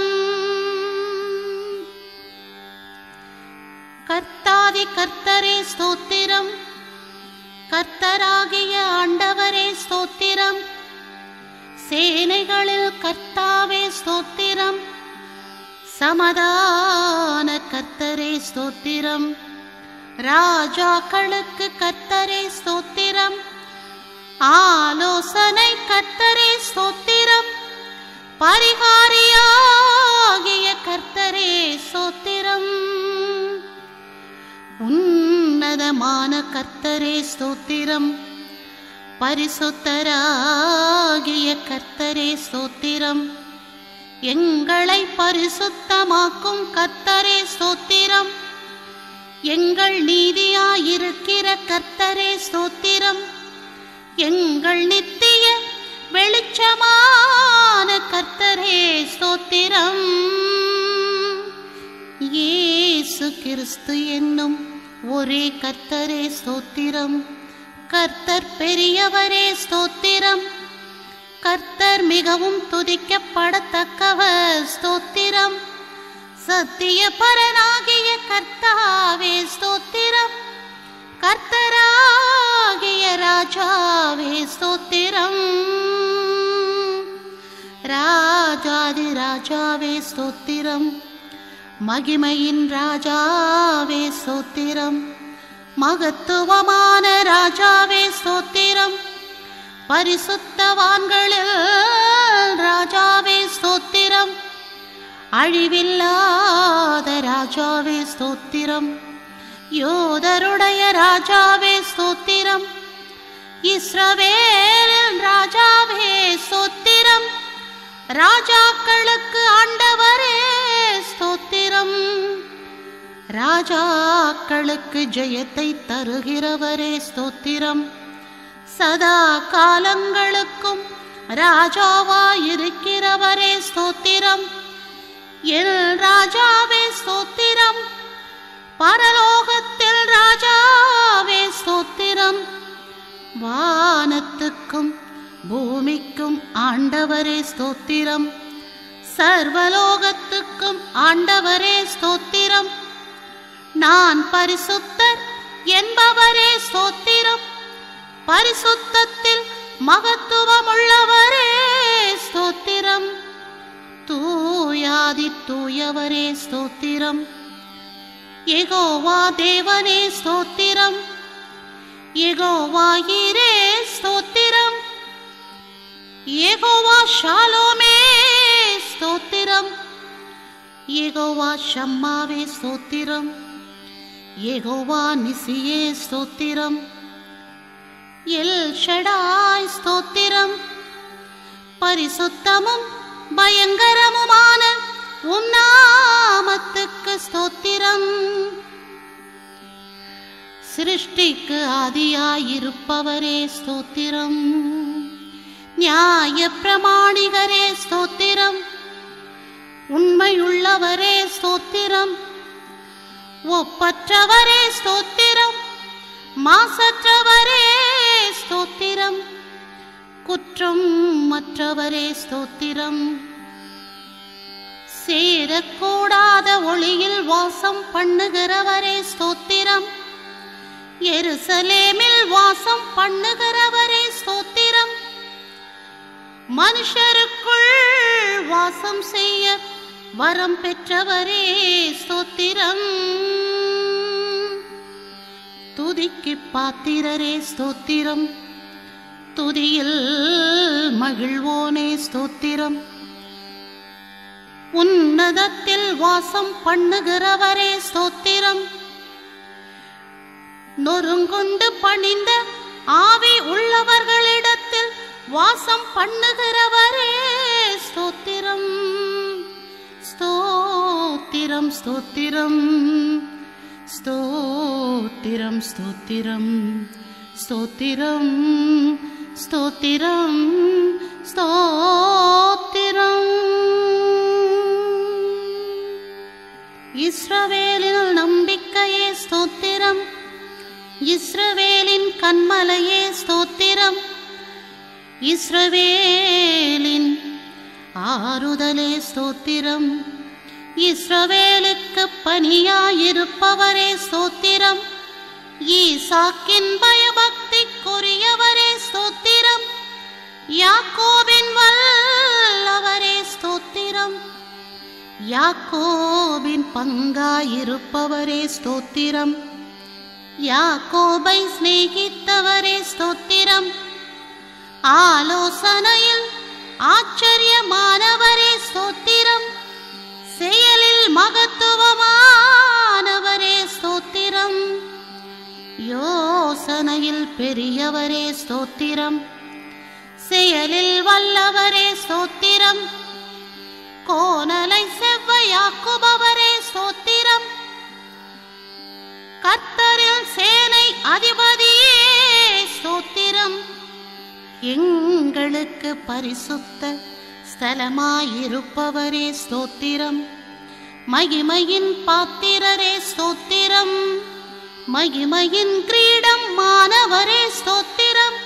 C: கர்த்தாதி கர்த்தரே ஸ்தோத்திரம் கர்த்தராகிய ஆண்டவரே ஸ்தோத்திரம் சேனைகளில் கர்த்தாவே ஸ்தோத்திரம் சமாதான கர்த்தரே ஸ்தோத்திரம் ராஜாக்களுக்கு கர்த்தரே ஸ்தோத்திரம் ஆலோசனை கர்த்தரே ஸ்தோத்திரம் பரிகாரியாகிய கர்த்தரே ஸ்தோத்திரம் உன்னதமான கர்த்தரே ஸ்தோத்திரம் பரிசுத்தராகிய கர்த்தரே ஸ்தோத்திரம் எங்களை பரிசுத்தமாக்கும் கர்த்தரே ஸ்தோத்திரம் எங்கள் நீதியாயிருக்கிற கர்த்தரே ஸ்தோத்திரம் எங்கள் நித்திய வெளிச்சமான கர்த்தரே ஸ்தோத்திரம் இயேசு கிறிஸ்து என்னும் ஒரே கர்த்தரே ஸ்தோத்திரம் கர்த்தர் பெரியவரே ஸ்தோத்திரம் கர்த்தர் மிகவும் துதிக்கப்படத்தக்கவர் ஸ்தோத்திரம் சத்திய பரனாகிய கர்த்தாவே ஸ்தோத்திரம் கர்த்தராகிய ராஜாவே ஸ்தோத்திரம் ராஜாதி ராஜாவே ஸ்தோத்திரம் மகிமையின் ராஜாவே ஸ்தோத்திரம் மகத்துவமான ராஜாவே ஸ்தோத்திரம் பரிசுத்தவான்களில் ராஜாவே ஸ்தோத்திரம் அழிவில்லாத ராஜாவே ஸ்தோத்திரம் யோதருடைய ராஜாவே ஸ்தோத்திரம் இஸ்ரவேலின் ராஜாவே ஸ்தோத்திரம் ராஜாக்களுக்கு ஆண்டவரே ஸ்தோத்திரம் ராஜாக்களுக்கு ஜெயத்தை தருகிறவரே ஸ்தோத்திரம் சதா காலங்களுக்கும் ராஜாவாயிருக்கிறவரே ஸ்தோத்திரம் எல் ராஜாவே ஸ்தோத்திரம் பரலோகத்தில் ராஜாவே ஸ்தோத்திரம் வானத்துக்கும் பூமிக்கும் ஆண்டவரே ஸ்தோத்திரம் சர்வலோகத்துக்கும் ஆண்டவரே ஸ்தோத்திரம் நான் பரிசுத்தர் என்பவரே ஸ்தோத்திரம் பரிசுத்தத்தில் மகத்துவமுள்ளவரே ஸ்தோத்திரம் தூயாதி தூயவரே ஸ்தோத்திரம் எகோவா தேவனே ஸ்தோத்திரம் எகோவா ஈரே ஸ்தோத்திரம் எகோவா ஷாலோமே ஸ்தோத்திரம் எகோவா ஷம்மாவே ஸ்தோத்திரம் எகோவா நிசியே ஸ்தோத்திரம் எல் ஷடாய் ஸ்தோத்திரம் பரிசுத்தமும் பயங்கரமுமான உம் நாமத்துக்கு ஸ்தோத்திரம் சிருஷ்டிக்கு ஆதியாயிருப்பவரே ஸ்தோத்திரம் நியாய பிரமாணிகரே ஸ்தோத்திரம் உண்மையுள்ளவரே ஸ்தோத்திரம் ஒப்பற்றவரே ஸ்தோத்திரம் மாசற்றவரே ஸ்தோத்திரம் குற்றம் மற்றவரே ஸ்தோத்திரம் சேரக்கூடாத ஒளியில் வாசம் பண்ணுகிறவரே ஸ்தோத்திரம் எருசலேமில் வாசம் பண்ணுகிறவரே ஸ்தோத்திரம் மனுஷருக்குள் வாசம் செய்ய வரம் பெற்றவரே ஸ்தோத்திரம் துதிக்கு பாத்திரரே ஸ்தோத்திரம் துதியில் மகிழ்வோனே ஸ்தோத்திரம் உன்னதத்தில் வாசம் பண்ணுகிறவரே ஸ்தோத்திரம் நொறுங்குண்டு பணிந்த ஆவி உள்ளவர்களிடத்தில் வாசம் பண்ணுகிறவரே ஸ்தோத்திரம் ஸ்தோத்திரம் ஸ்தோத்திரம் ஸ்தோத்திரம் ஸ்தோத்திரம் ஸ்தோத்திரம் ஸ்தோத்திரம் ஸ்தோத்திரம் இஸ்ரவேலில் நம்பிக்கையே ஸ்தோத்திரம் இஸ்ரவேலின் கண்மலையே ஸ்தோத்திரம் இஸ்ரவேலின் ஆறுதலே ஸ்தோத்திரம் இஸ்ரவேலுக்கு பணியாயிருப்பவரே ஸ்தோத்திரம் ஈசாக்கின் பயபக்திக்குரியவரே ஸ்தோத்திரம் யாக்கோபின் வல்லவரே ஸ்தோத்திரம் யாக்கோபின் பங்காயிருப்பவரே ஸ்தோத்திரம் யாக்கோபை சிநேகித்தவரே ஸ்தோத்திரம் ஆலோசனையில் ஆச்சரியமானவரே ஸ்தோத்திரம் செயலில் மகத்துவமானவரே ஸ்தோத்திரம் யோசனையில் பெரியவரே ஸ்தோத்திரம் செயலில் வல்லவரே ஸ்தோத்திரம் கோணலை செவ்வையாக்குபவரே ஸ்தோத்திரம் கர்த்தரில் சேனை அதிபதியே ஸ்தோத்திரம் எங்களுக்கு பரிசுத்த ஸ்தலமாயிருப்பவரே ஸ்தோத்திரம் மகிமையின் பாத்திரரே ஸ்தோத்திரம் மகிமையின் கிரீடம் மாணவரே ஸ்தோத்திரம்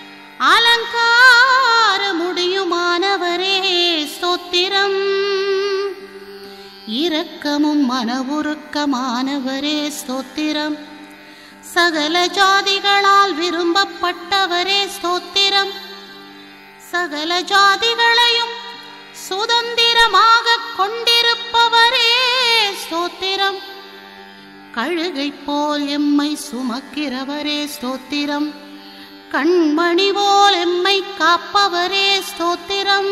C: அலங்கார முடியுமானவரே ஸ்தோத்திரம் இரக்கமும் மனவுருக்கமானவரே ஸ்தோத்திரம் சகல ஜாதிகளால் விரும்பப்பட்டவரே ஸ்தோத்திரம் சகல ஜாதிகளையும் சுதந்திரமாக கொண்டிருப்பவரே ஸ்தோத்திரம் கழுகை போல் எம்மை சுமக்கிறவரே ஸ்தோத்திரம் கண்மணி போல் எம்மை காப்பவரே ஸ்தோத்திரம்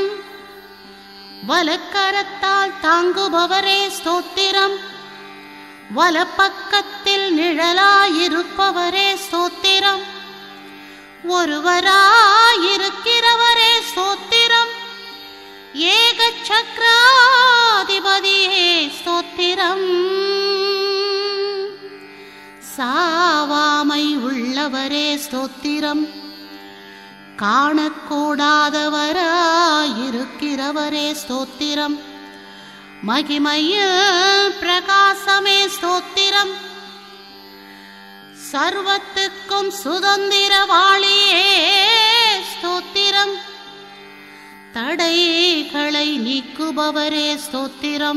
C: வலக்கரத்தால் தாங்குபவரே ஸ்தோத்திரம் வலப்பக்கத்தில் நிழலாயிருப்பவரே ஸ்தோத்திரம் ஒருவராயிருக்கிறவரே ஸ்தோத்திரம் ஏக சக்கராதிபதியே ஸ்தோத்திரம் சாவாமை உள்ளவரே ஸ்தோத்திரம் காணக்கூடாதவராயிருக்கிறவரே ஸ்தோத்திரம் மகிமையில் பிரகாசமே ஸ்தோத்திரம் சர்வத்துக்கும் சுதந்திரவாளியே ஸ்தோத்திரம் தடைகளை நீக்குபவரே ஸ்தோத்திரம்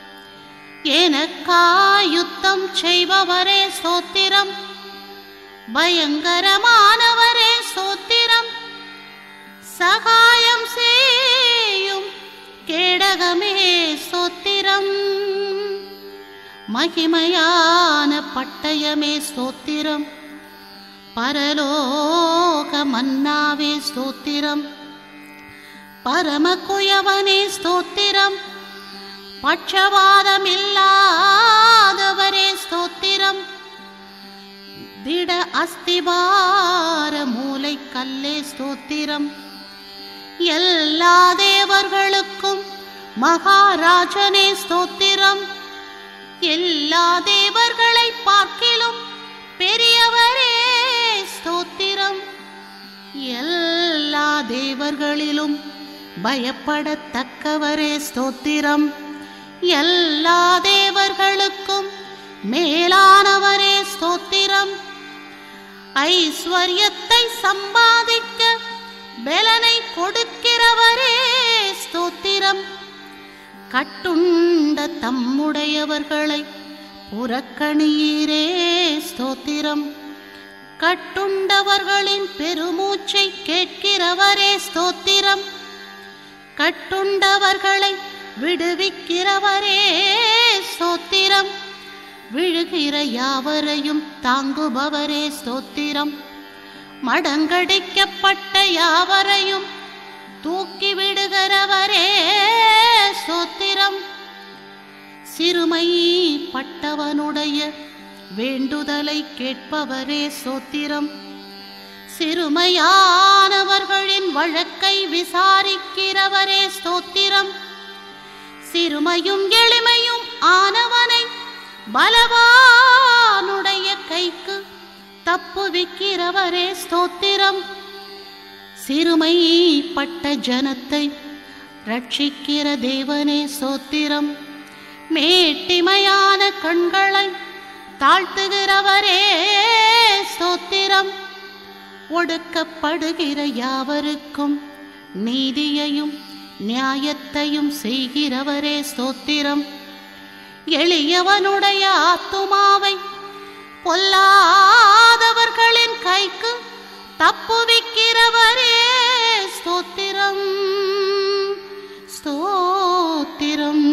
C: எனக்காயுத்தம் செய்பவரே ஸ்தோத்திரம் பயங்கரமானவரே ஸ்தோத்திரம் சகாயம் செய்யும் கேடகமே ஸ்தோத்திரம் மகிமையான பட்டயமே ஸ்தோத்திரம் பரலோக மன்னாவே ஸ்தோத்திரம் பரமகுயவனே ஸ்தோத்திரம் பட்சபாதமில்லாதவரே ஸ்தோத்திரம் திட அஸ்திபார மூலை கல்லே ஸ்தோத்திரம் எல்லா தேவர்களுக்கும் மகாராஜனே ஸ்தோத்திரம் எல்லா தேவர்களை பார்க்கிலும் பெரியவரே ஸ்தோத்திரம் எல்லா தேவர்களிலும் பயப்படத்தக்கவரே ஸ்தோத்திரம் எல்லா தேவர்களுக்கும் மேலானவரே ஸ்தோத்திரம் ஐஸ்வர்யத்தை சம்பாதிக்க பலனை கொடுக்கிறவரே ஸ்தோத்திரம் கட்டுண்ட தம்முடையவர்களை புறக்கணியீரே ஸ்தோத்திரம் கட்டுண்டவர்களின் பெருமூச்சை கேட்கிறவரே ஸ்தோத்திரம் கட்டுண்டவர்களை விடுவிக்கிறவரே ஸ்தோத்திரம் விழுகிற யாவரையும் தாங்குபவரே ஸ்தோத்திரம் மடங்கடிக்கப்பட்ட யாவரையும் தூக்கி விடுகிறவரே ஸ்தோத்திரம் சிறுமைப்பட்டவனுடைய வேண்டுதலை கேட்பவரே ஸ்தோத்திரம் சிறுமையானவர்களின் வழக்கை விசாரிக்கிறவரே ஸ்தோத்திரம் சிறுமையும் எளிமையும் ஆனவனை பலவானுடைய கைக்கு தப்புவிக்கிறவரே ஸ்தோத்திரம் சிறுமைப்பட்ட ஜனத்தை ரட்சிக்கிற தேவனே ஸ்தோத்திரம் மேட்டிமையான கண்களை தாழ்த்துகிறவரே ஸ்தோத்திரம் ஒடுக்கப்படுகிற யாவருக்கும் நீதியையும் நியாயத்தையும் செய்கிறவரே ஸ்தோத்திரம் எளியவனுடைய ஆத்துமாவை பொல்லாதவர்களின் கைக்கு தப்புவிக்கிறவரே ஸ்தோத்திரம் ஸ்தோத்திரம்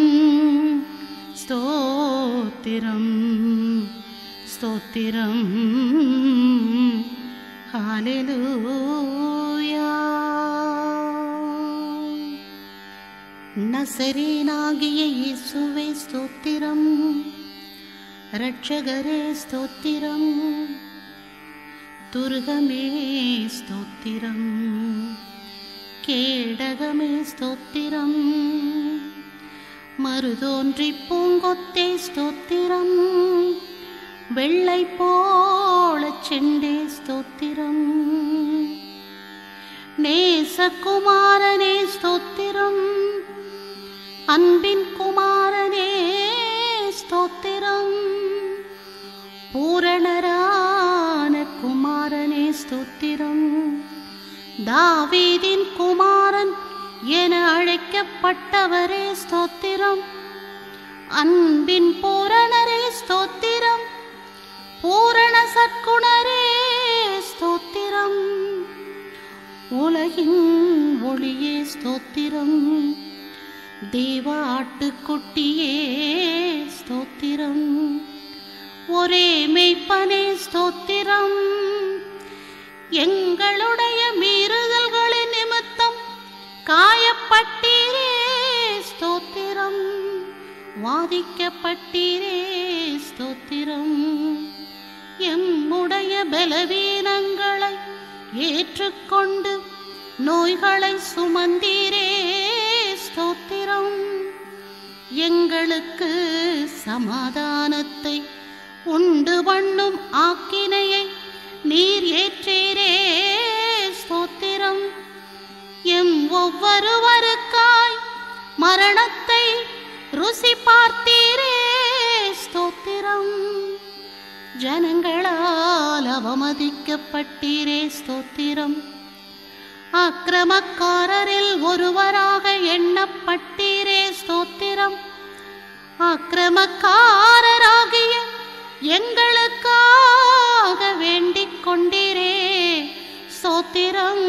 C: ஸ்தோத்திரம் ஸ்தோத்திரம் ஹalleluya நசரேனாகிய இயேசுவே ஸ்தோத்திரம் ரட்சகரே ஸ்தோத்திரம் துர்கமே ஸ்தோத்திரம் கேடகமே ஸ்தோத்திரம் மருதோன்றி பூங்கொத்தே ஸ்தோத்திரம் வெள்ளை போல செண்டே ஸ்தோத்திரம் நேசகுமாரனே ஸ்தோத்திரம் அன்பின் குமாரனே ஸ்தோத்திரம் பூரணரான குமாரனே ஸ்தோத்திரம் தாவீதின் குமாரன் என அழைக்கப்பட்டவரே ஸ்தோத்திரம் அன்பின் பூரணரே ஸ்தோத்திரம் பூரண சற்குணரே ஸ்தோத்திரம் உலகின் ஒளியே ஸ்தோத்திரம் தேவ ஆட்டுக்குட்டியே ஸ்தோத்திரம் ஒரே மெய்ப்பனே ஸ்தோத்திரம் எங்களுடைய மீறுதல்களின் நிமித்தம் காயப்பட்டீரே ஸ்தோத்திரம் வாதிக்கப்பட்டீரே ஸ்தோத்திரம் எம்முடைய பலவீனங்களை ஏற்றுக்கொண்டு நோய்களை சுமந்தீரே ஸ்தோத்திரம் எங்களுக்கு சமாதானத்தை உண்டு பண்ணும் ஆக்கினையை நீர் ஏற்றீரே ஸ்தோத்திரம் எம் ஒவ்வொருவருக்காய் மரணத்தை ருசி பார்த்தீரே ஸ்தோத்திரம் ஜனங்களால் அவமதிக்கப்பட்டீரே ஸ்தோத்திரம் அக்கிரமக்காரரில் ஒருவராக எண்ணப்பட்டீரே ஸ்தோத்திரம் அக்கிரமக்காரராகிய எங்களுக்காக வேண்டிக் கொண்டீரே ஸ்தோத்திரம்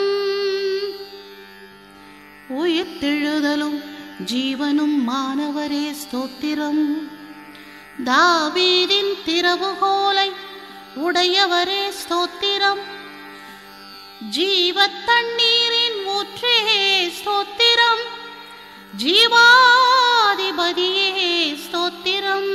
C: உயிர்த்தெழுதலும் ஜீவனும் மாணவரே ஸ்தோத்திரம் தாவீதின் திறவுகோலை உடையவரே ஸ்தோத்திரம் ஜீவ தண்ணீரின் ஊற்றே ஸ்தோத்திரம் ஜீவாதிபதியே ஸ்தோத்திரம்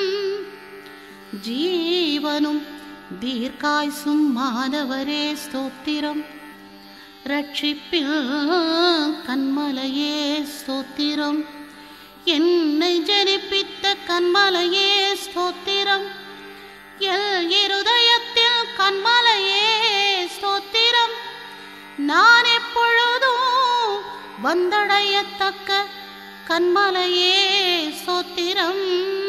C: ஜீவனும் தீர்க்காய்சும் மாணவரே ஸ்தோத்திரம் ரட்சிப்பில் கண்மலையே ஸ்தோத்திரம் என்னை ஜனிப்பித்த கண்மலையே ஸ்தோத்திரம் எல் இருதயத்தில் கண்மலையே ஸ்தோத்திரம் நான் எப்பொழுதும் வந்தடையத்தக்க கண்மலையே ஸ்தோத்திரம்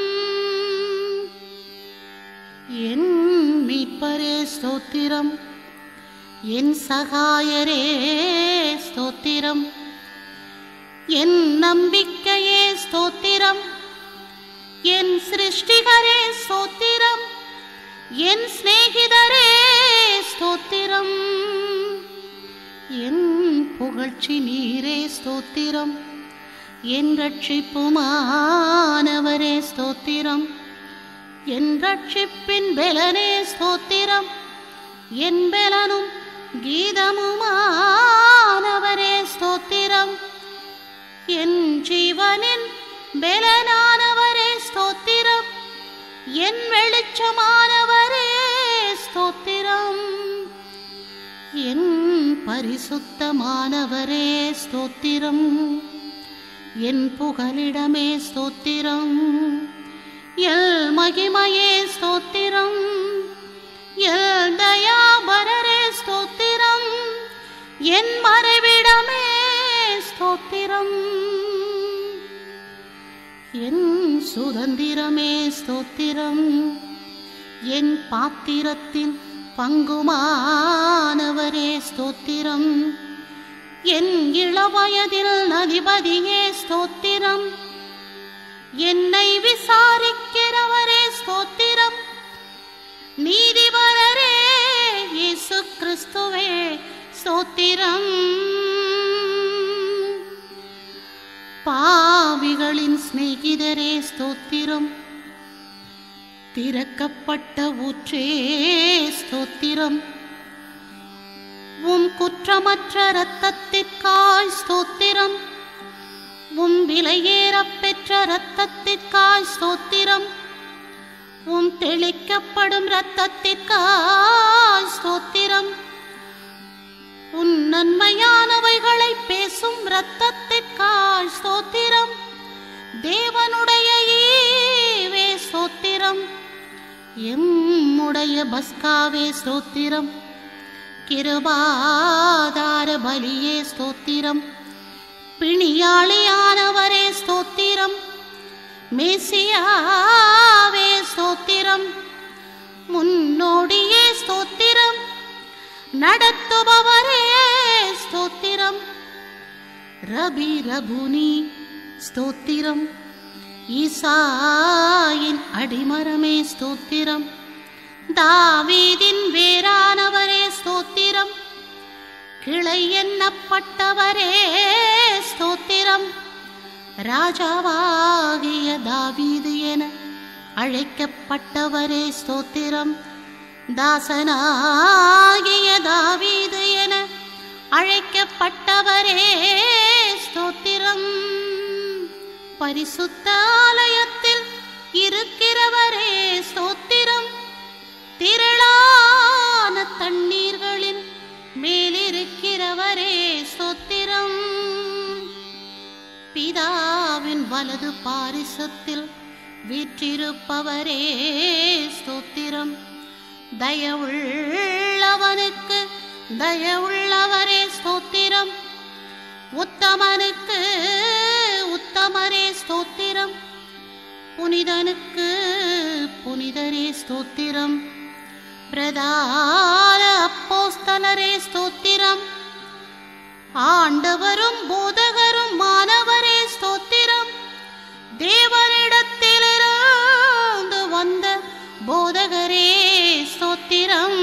C: என் மீட்பரே ஸ்தோத்திரம் என் சகாயரே ஸ்தோத்திரம் என் நம்பிக்கையே ஸ்தோத்திரம் என் சிருஷ்டிகரே ஸ்தோத்திரம் என் சிநேகிதரே ஸ்தோத்திரம் என் புகழ்ச்சி நீரே ஸ்தோத்திரம் என் ரட்சிப்புமானவரே ஸ்தோத்திரம் என் ரட்சிப்பின் பெலனே ஸ்தோத்திரம் என் பெலனும் கீதமுமானவரே ஸ்தோத்திரம் என் ஜீவனின் பெலனானவரே ஸ்தோத்திரம் என் வெளிச்சமானவரே ஸ்தோத்திரம் என் பரிசுத்தமானவரே ஸ்தோத்திரம் என் புகலிடமே ஸ்தோத்திரம் எல் மகிமையே ஸ்தோத்திரம் எல் தயாபரரே ஸ்தோத்திரம் என் மறைவிடமே ஸ்தோத்திரம் என் சுதந்திரமே ஸ்தோத்திரம் என் பாத்திரத்தின் பங்குமானவரே ஸ்தோத்திரம் என் இளவயதில் அதிபதியே ஸ்தோத்திரம் என்னை விசாரிக்கிறவரே ஸ்தோத்திரம் நீதிபரரே இயேசு கிறிஸ்துவே ஸ்தோத்திரம் பாவிகளின் சிநேகிதரே ஸ்தோத்திரம் திறக்கப்பட்ட ஊற்றே ஸ்தோத்திரம் உம் குற்றமற்ற இரத்தத்திற்காய் ஸ்தோத்திரம் உம் விலையேறப் பெற்ற இரத்தத்திற்காய் ஸ்தோத்திரம் உம் தெளிக்கப்படும் இரத்தத்திற்காய் ஸ்தோத்திரம் உன் நன்மையானவைகளை பேசும் இரத்தத்திற்காய் ஸ்தோத்திரம் எம்முடைய பஸ்காவே ஸ்தோத்திரம் கிருபாதார பலியே ஸ்தோத்திரம் பிணியாளியானவரே ஸ்தோத்திரம் மேசியாவே ஸ்தோத்திரம் முன்னோடியே ஸ்தோத்திரம் நடத்துபவரே ஸ்தோத்திரம் ரபி ரபுனி ஸ்தோத்திரம் ஈசாயின் அடிமரமே ஸ்தோத்திரம் தாவீதின் வேறானவரே ஸ்தோத்திரம் கிளை எண்ணப்பட்டவரே ஸ்தோத்திரம் ராஜாவாகிய தாவீது என அழைக்கப்பட்டவரே ஸ்தோத்திரம் தாசனாகிய தாவீது என அழைக்கப்பட்டவரே ஸ்தோத்திரம் பரிசுத்த ஆலயத்தில் இருக்கிறவரே ஸ்தோத்திரம் திரளான தண்ணீர்களின் மேலிருக்கிறவரே ஸ்தோத்திரம் பிதாவின் வலது பாரிசத்தில் வீற்றிருப்பவரே ஸ்தோத்திரம் தயவுள்ளவனுக்கு தயவுள்ளவரே ஸ்தோத்திரம் உத்தமனுக்கு உத்தமரே ஸ்தோத்திரம் புனிதனுக்கு புனிதரே ஸ்தோத்திரம் பிரதான அப்போஸ்தலரே ஸ்தோத்திரம் ஆண்டவரும் போதகரும் மாணவரே ஸ்தோத்திரம் தேவனிடத்திலிருந்து வந்த போதகரே ஸ்தோத்திரம்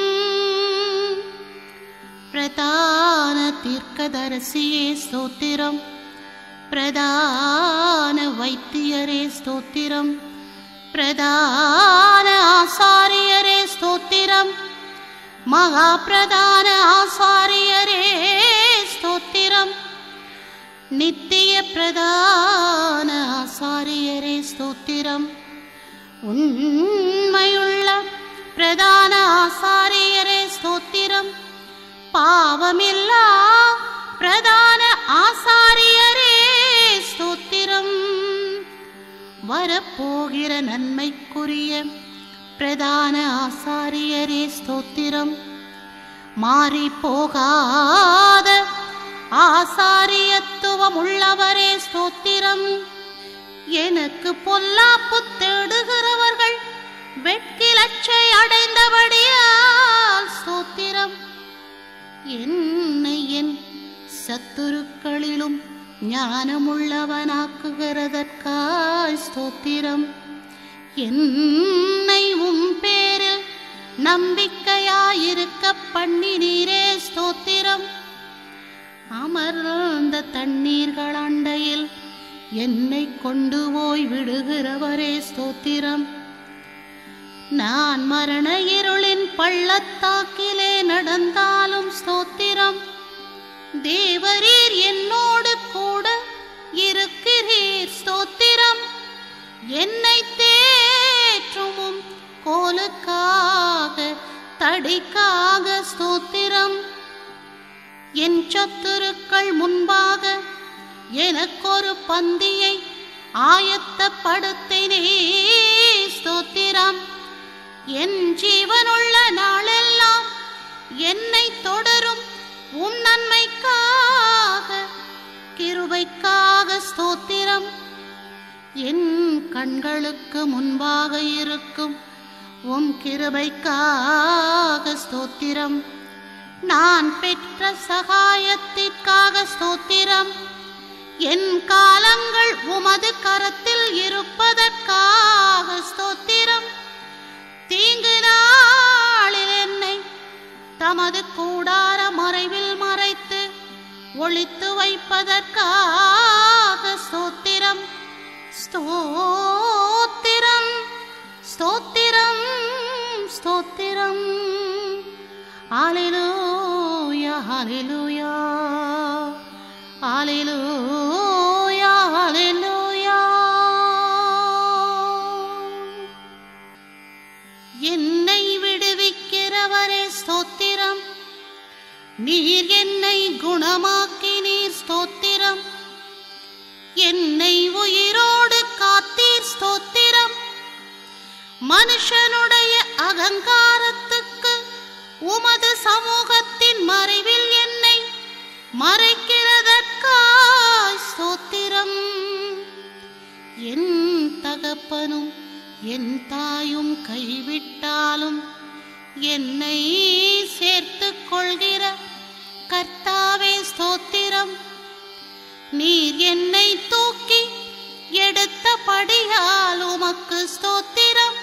C: பிரதான தீர்க்கதரிசியே ஸ்தோத்திரம் பிரதான வைத்தியரே ஸ்தோத்திரம் பிரதான ஆசாரியரே ஸ்தோத்திரம் மகா பிரதான ஆசாரியரே ஸ்தோத்திரம் நித்திய பிரதான ஆசாரியரே ஸ்தோத்திரம் உண்மையுள்ள பிரதான ஆசாரியரே ஸ்தோத்திரம் பாவமில்லா பிரதான ஆசாரியரே ஸ்தோத்திரம் வரப்போகிற நன்மைக்குரிய பிரதான ஆசாரியரே ஸ்தோத்திரம் மாறி போகாத ஆசாரியத்துவம் உள்ளவரே ஸ்தோத்திரம் எனக்கு பொல்லாப்பு தேடுகிறவர்கள் வெட்கிலச்சை அடைந்தபடியால் ஸ்தோத்திரம் என்னை என் சத்துருக்களிலும் ஞானமுள்ளவனாக்குகிறதற்காய் ஸ்தோத்திரம் என்னை உம் பேரில் நம்பிக்கையாயிருக்க பண்ணினீரே ஸ்தோத்திரம் அமர்ந்த தண்ணீர்கள் அண்டையில் என்னை கொண்டு போய் விடுகிறவரே ஸ்தோத்திரம் நான் மரண இருளின் பள்ளத்தாக்கிலே நடந்தாலும் ஸ்தோத்திரம் தேவரீர் என்னோடு கூட இருக்கிறீர் ஸ்தோத்திரம் என்னை தேற்றுமும் கோலுக்காக தடிக்காக ஸ்தோத்திரம் என் சத்துருக்கள் முன்பாக எனக்கொரு பந்தியை ஆயத்தப்படுத்தினே ஸ்தோத்திரம் என் ஜீவனுள்ள நாளெல்லாம் என்னை தொடரும் உம் நன்மைக்காக கிருபைக்காக ஸ்தோத்திரம் என் கண்களுக்கு முன்பாக இருக்கும் உம் கிருபைக்காக ஸ்தோத்திரம் நான் பெற்ற சகாயத்திற்காக ஸ்தோத்திரம் என் காலங்கள் உமது கரத்தில் இருப்பதற்காக ஸ்தோத்திரம் தீங்கு நாளில் என்னை தமது கூடார மறைவில் மறைத்து ஒளித்து வைப்பதற்காக ஸ்தோத்திரம் ஸ்தோத்திரம் ஸ்தோத்திரம் ஸ்தோத்திரம் ஹalleluya ஹalleluya ஹalleluya ஹalleluya என்னை விடுவிக்கிறவரே ஸ்தோத்திரம் நீர் என்னை குணமாக்கினீர் ஸ்தோத்திரம் என்னை உயிரோடு காத்தீர் ஸ்தோத்திரம் மனு மனுஷனுடைய அகங்காரத்துக்கு உமது சமூகத்தின் மறைவில் என்னை மறைக்கிறதற்காய் ஸ்தோத்திரம் என் தகப்பனும் என் தாயும் கைவிட்டாலும் என்னை சேர்த்துக் கொள்கிற கர்த்தாவே ஸ்தோத்திரம் நீர் என்னை தூக்கி எடுத்தபடியால் உமக்கு ஸ்தோத்திரம்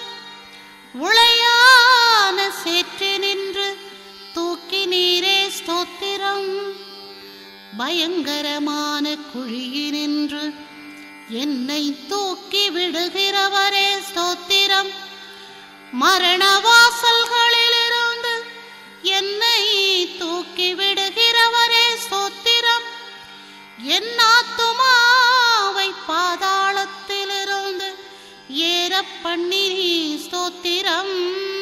C: உளையான சேற்று நின்று தூக்கி நீரே ஸ்தோத்திரம் பயங்கரமான குழியினின்று என்னை தூக்கி விடுகிறவரே ஸ்தோத்திரம் மரண வாசல்களிலிருந்து என்னை தூக்கி விடுகிறவரே ஸ்தோத்திரம் என் ஆத்துமாவை பாதாளத்திலிருந்து ஏற பண்ணி ஸ்தோத்திரம்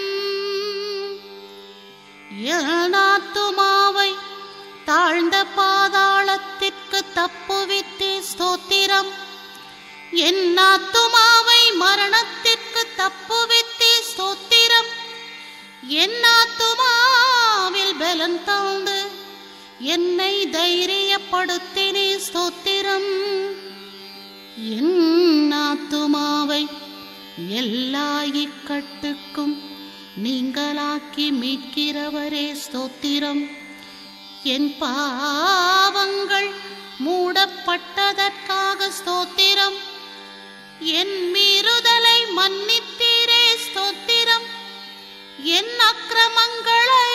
C: என் ஆத்துமாவை தாழ்ந்த பாதாளத்திற்கு தப்புவித்து ஸ்தோத்திரம் என் ஆத்துமாவை மரணத்திற்கு தப்புவித்து ஸ்தோத்திரம் என் ஆத்துமாவில் பலன் தந்து என்னை தைரியப்படுத்தினே ஸ்தோத்திரம் என் ஆத்துமாவை எல்லா இக்கட்டுக்கும் நீங்களாக்கி மீட்கிறவரே ஸ்தோத்திரம் என் பாவங்கள் மூடப்பட்டதற்காக ஸ்தோத்திரம் என் மீறுதலை மன்னித்தீரே ஸ்தோத்திரம் என் அக்கிரமங்களை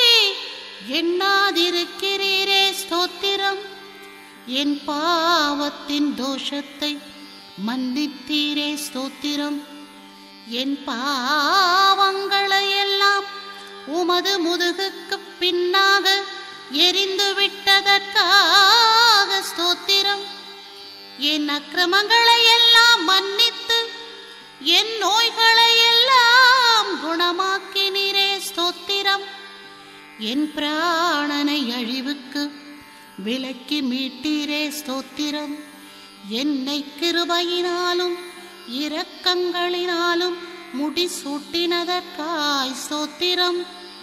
C: எண்ணாதிருக்கிறீரே ஸ்தோத்திரம் என் பாவத்தின் தோஷத்தை மன்னித்தீரே ஸ்தோத்திரம் என் பாவங்களை எல்லாம் உமது முதுகுக்கு பின்னாக எரிந்து விட்டதற்காக ஸ்தோத்திரம் என் அக்கிரமங்களை எல்லாம் மன்னித்து என் நோய்களை எல்லாம் குணமாக்கினீரே ஸ்தோத்திரம் என் பிராணனை அழிவுக்கு விலக்கி மீட்டீரே ஸ்தோத்திரம் என்னை கிருபையினாலும் இரக்கங்களினாலும் முடிசூட்டினதற்காய் ஸ்தோத்திரம்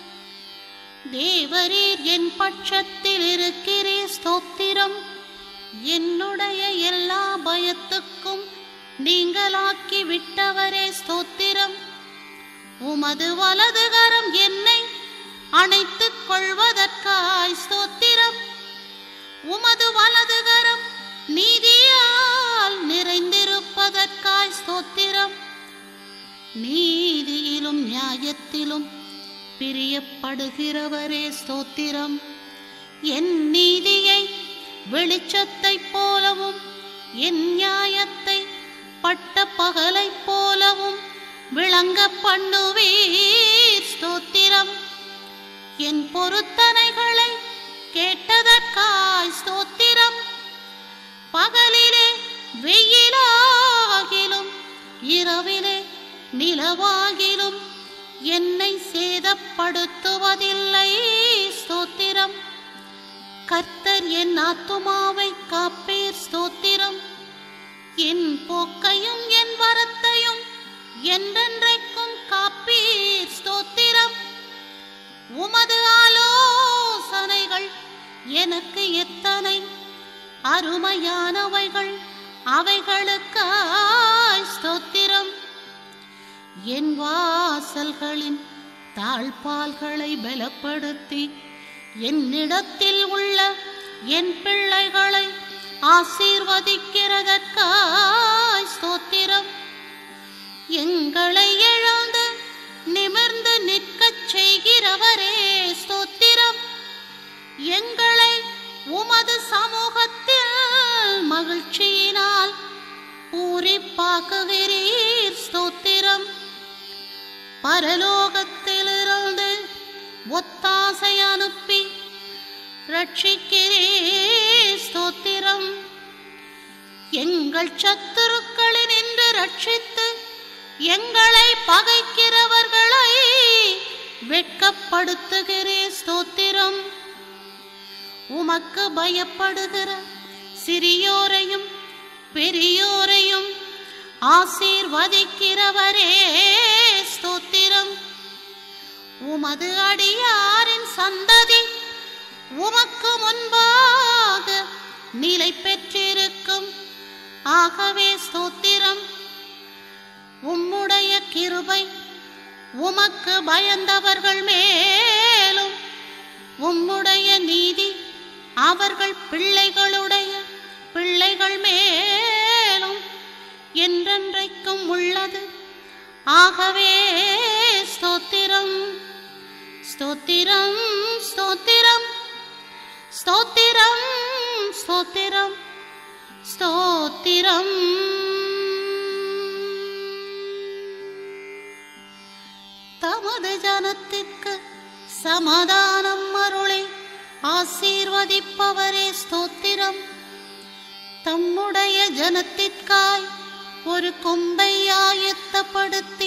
C: தேவரீர் என் பட்சத்தில் இருக்கிறே ஸ்தோத்திரம் என்னுடைய எல்லா பயத்துக்கும் நீங்களாக்கி விட்டவரே ஸ்தோத்திரம் உமது வலதுகரம் என்னை அணைத்துக் கொள்வதற்காய் ஸ்தோத்திரம் உமது வலதுகரம் நீதியால் நிறைந்திருப்பதற்காய் ஸ்தோத்திரம் நீதியிலும் நியாயத்திலும் பிரியப்படுகிறவரே ஸ்தோத்திரம் என் நீதியை வெளிச்சத்தைப் போலவும் என் நியாயத்தை பட்ட பகலைப் போலவும் விளங்க பண்ணுவீர் ஸ்தோத்திரம் என் பொருத்தனைகளை கேட்டதற்காய் ஸ்தோத்திரம் பகலிலே வெயிலாகிலும் இரவிலே நிலவாகிலும் என்னை சேதப்படுத்துவதில்லை ஸ்தோத்திரம் கர்த்தர் என் ஆத்துமாவை காப்பீர் ஸ்தோத்திரம் என் போக்கையும் என் வரத்தையும் என்றென்றைக்கும் காப்பீர் ஸ்தோத்திரம் உமது ஆலோசனைகள் எனக்கு எத்தனை அருமையானவைகள் அவைகளுக்காய் ஸ்தோத்திரம் என் வாசல்களின் தாழ்பால்களை பலப்படுத்தி என்னிடத்தில் உள்ள என் பிள்ளைகளை ஆசீர்வதிக்கிறதற்காய் ஸ்தோத்திரம் எங்களை இழந்து நிமிர்ந்து நிற்கச் செய்கிறவரே ஸ்தோத்திரம் எங்களை உமது சமூகத்தில் மகிழ்ச்சியினால் பூரிப்பாக்குகிறீர் ஸ்தோத்திரம் பரலோகத்திலிருந்து ஒத்தாசை அனுப்பி ரட்சிக்கிறீர் ஸ்தோத்திரம் எங்கள் சத்துருக்களின் என்று ரட்சித்து எங்களை பகைக்கிறவர்களை வெட்கப்படுத்துகிறீர் ஸ்தோத்திரம் உமக்கு பயப்படுகிற சிறியோரையும் பெரியோரையும் ஆசீர்வதிக்கிறவரே ஸ்தோத்திரம் உமது அடியாரின் சந்ததி உமக்கு முன்பாக நிலை பெற்றிருக்கும் ஆகவே ஸ்தோத்திரம் உம்முடைய கிருபை உமக்கு பயந்தவர்கள் மேலும் உம்முடைய நீதி அவர்கள் பிள்ளைகளுடைய பிள்ளைகள் மேலும் என்றென்றைக்கும் உள்ளது ஆகவே ஸ்தோத்திரம் ஸ்தோத்திரம் ஸ்தோத்திரம் ஸ்தோத்திரம் ஸ்தோத்திரம் ஸ்தோத்திரம் தமது ஜனத்திற்கு சமாதானம் அருளை ஆசீர்வதிப்பவரே ஸ்தோத்திரம் தம்முடைய ஜனத்திற்காய் ஒரு கொம்பை ஆயத்தப்படுத்தி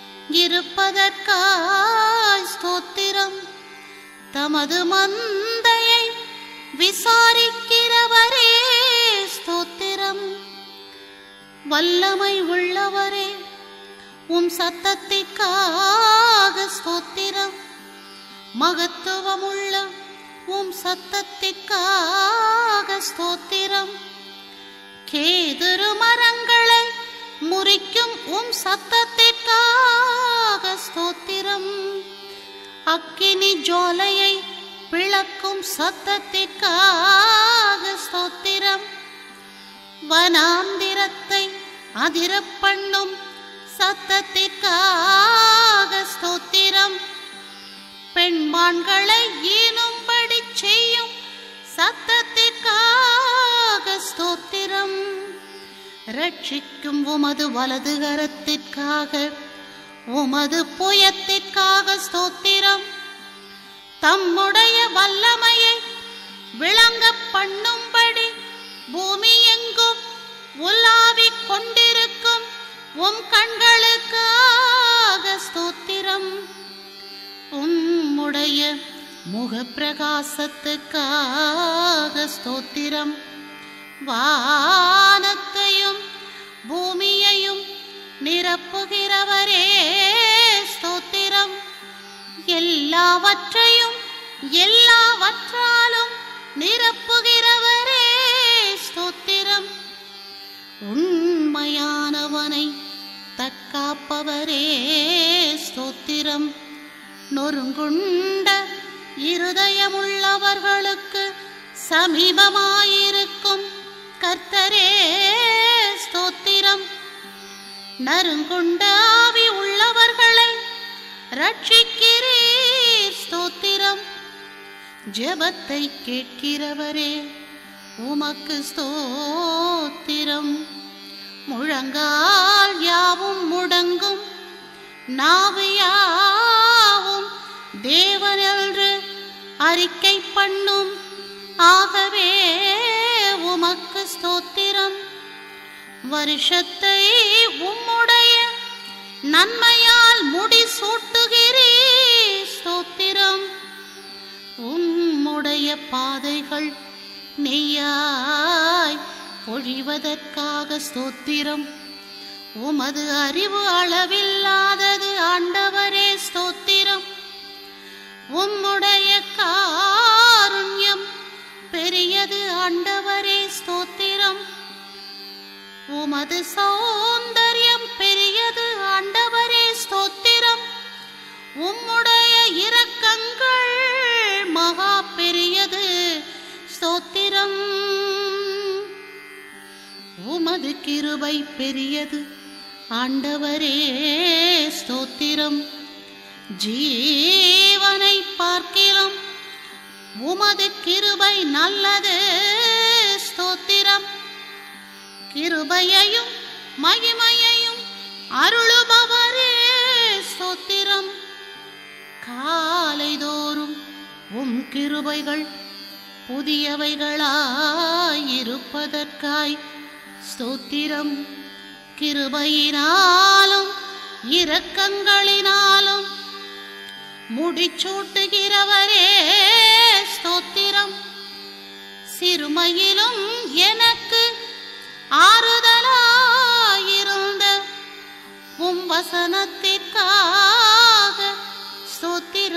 C: இருப்பதற்காய் ஸ்தோத்திரம் தமது மந்தையை விசாரிக்கிறவரே ஸ்தோத்திரம் வல்லமை உள்ளவரே உம் சத்தத்திற்காக ஸ்தோத்திரம் மகத்துவமுள்ள உம் சத்தத்திற்காக ஸ்தோத்திரம் கேதுரு மரங்களை முறிக்கும் உம் சத்தத்திற்காக ஸ்தோத்திரம் அக்கினி ஜோலையை பிளக்கும் சத்தத்திற்காக ஸ்தோத்திரம் வனாந்திரத்தை அதிரப் பண்ணும் சத்தத்திற்காக ஸ்தோத்திரம் பெண்மான்களை ஈனும்படி செய்யும் சத்தத்திற்காக ஸ்தோத்திரம் ரட்சிக்கும் உமது வலது கரத்திற்காக உமது புயத்திற்காக ஸ்தோத்திரம் தம்முடைய வல்லமையை விளங்க பண்ணும்படி பூமி எங்கும் உலாவிக் கொண்டிருக்கும் உம் கண்களுக்காக ஸ்தோத்திரம் உம்முடைய முகப்பிரகாசத்துக்காக ஸ்தோத்திரம் வானத்தையும் பூமியையும் நிரப்புகிறவரே ஸ்தோத்திரம் எல்லாவற்றையும் எல்லாவற்றாலும் நிரப்புகிறவரே ஸ்தோத்திரம் உண்மையானவனை தற்காப்பவரே ஸ்தோத்திரம் நொறுங்குண்ட இருதயமுள்ளவர்களுக்கு சமீபமாயிருக்கும் கர்த்தரே ஸ்தோத்திரம் நறுங்குண்ட ஆவி உள்ளவர்களை ரட்சிக்கிறீர் ஸ்தோத்திரம் ஜெபத்தை கேட்கிறவரே உமக்கு ஸ்தோத்திரம் முழங்கால் யாவும் முடங்கும் நாவு யாவும் தேவனென்று அறிக்கை பண்ணும் ஆகவே உமக்கு ஸ்தோத்திரம் வருஷத்தை உம்முடைய நன்மையால் முடி சூட்டுகிறீர் ஸ்தோத்திரம் உம்முடைய பாதைகள் நெய்யாய் பொழிவதற்காக ஸ்தோத்திரம் உமது அறிவு அளவில்லாதது ஆண்டவரே ஸ்தோத்திரம் உம்முடைய காருண்யம் பெரியது ஆண்டவரே ஸ்தோத்திரம் உமது சௌந்தர்யம் பெரியது ஆண்டவரே ஸ்தோத்திரம் உம்முடைய இரக்கங்கள் மகா பெரியது ஸ்தோத்திரம் உமது கிருபை பெரியது ஆண்டவரே ஸ்தோத்திரம் ஜீவனை பார்க்கிறோம் உமது கிருபை நல்லது ஸ்தோத்திரம் கிருபையையும் மகிமையையும் அருளுபவரே ஸ்தோத்திரம் காலைதோறும் உம் கிருபைகள் புதியவைகளாயிருப்பதற்காய் ஸ்தோத்திரம் கிருபையினாலும் இரக்கங்களினாலும் முடிச்சூட்டுகிறவரே ஸ்தோத்திரம் சிறுமையிலும் எனக்கு ஆறுதலாயிருந்த உம் வசனத்திற்காக ஸ்தோத்திரம்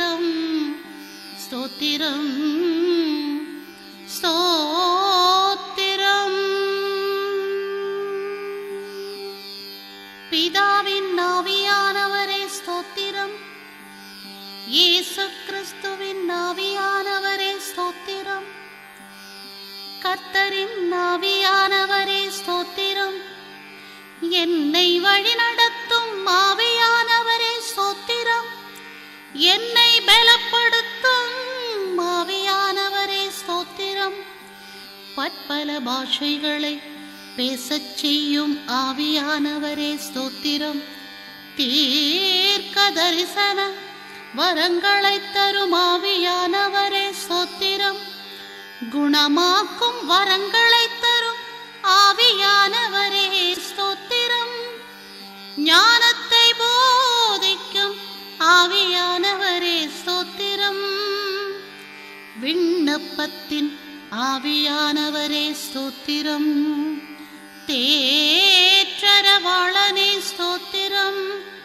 C: ஆவியானவரே ஸ்தோத்திரம் கர்த்தரின் ஆவியானவரே ஸ்தோத்திரம் என்னை வழிநடத்தும் ஆவியானவரே ஸ்தோத்திரம் என்னை பலப்படுத்தும் ஆவியானவரே ஸ்தோத்திரம் பற்பல பாஷைகளை பேசச் செய்யும் ஆவியானவரே ஸ்தோத்திரம் தீர்க்க தரிசன வரங்களை தரும் ஆவியானவரே ஸ்தோத்திரம் குணமாக்கும் வரங்களை தரும் ஆவியானவரே ஸ்தோத்திரம் ஞானத்தை போதிக்கும் ஆவியானவரே ஸ்தோத்திரம் விண்ணப்பத்தின் ஆவியானவரே ஸ்தோத்திரம் தேற்றரவாளனே ஸ்தோத்திரம்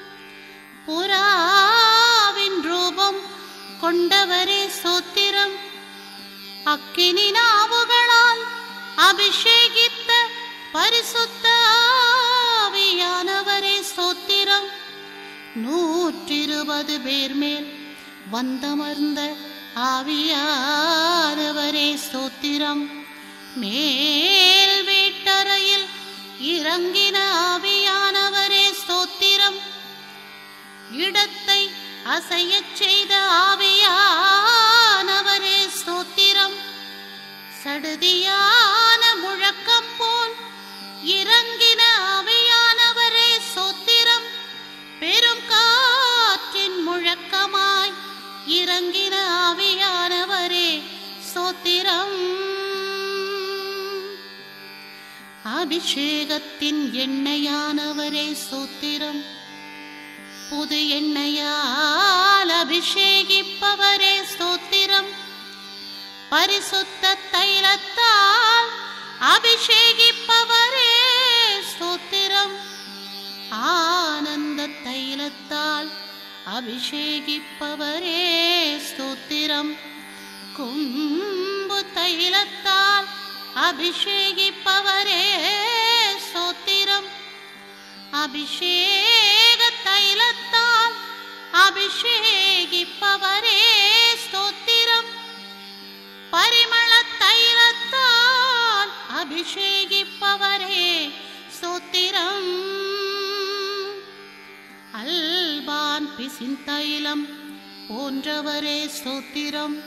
C: புறாவின் ரூபம் கொண்டவரே ஸ்தோத்திரம் அக்கினி நாவுகளால் அபிஷேகித்த பரிசுத்த ஆவியானவரே ஸ்தோத்திரம் நூற்றிருபது பேர் மேல் வந்தமர்ந்த ஆவியானவரே ஸ்தோத்திரம் மேல் வீட்டறையில் இறங்கின ஆவியானவரே ஸ்தோத்திரம் இடத்தை அசையச் செய்த ஆவியானவரே ஸ்தோத்திரம் சடுதியான முழக்கம் போல் இறங்கின ஆவியானவரே ஸ்தோத்திரம் பெரும் காற்றின் முழக்கமாய் இறங்கின ஆவியானவரே ஸ்தோத்திரம் அபிஷேகத்தின் எண்ணெயானவரே ஸ்தோத்திரம் புது எண்ணெயால் அபிஷேகிப்பவரே ஸ்தோத்திரம் பரிசுத்த தைலத்தால் அபிஷேகிப்பவரே ஸ்தோத்திரம் ஆனந்த தைலத்தால் அபிஷேகிப்பவரே ஸ்தோத்திரம் கும்பு தைலத்தால் அபிஷேகிப்பவரே ஸ்தோத்திரம் அபிஷேக தைலத்தால் அபிஷேகிப்பவரே ஸ்தோத்திரம் பரிமள தைலத்தால் அபிஷேகிப்பவரே ஸ்தோத்திரம் அல்பான் பிசின் தைலம் போன்றவரே ஸ்தோத்திரம்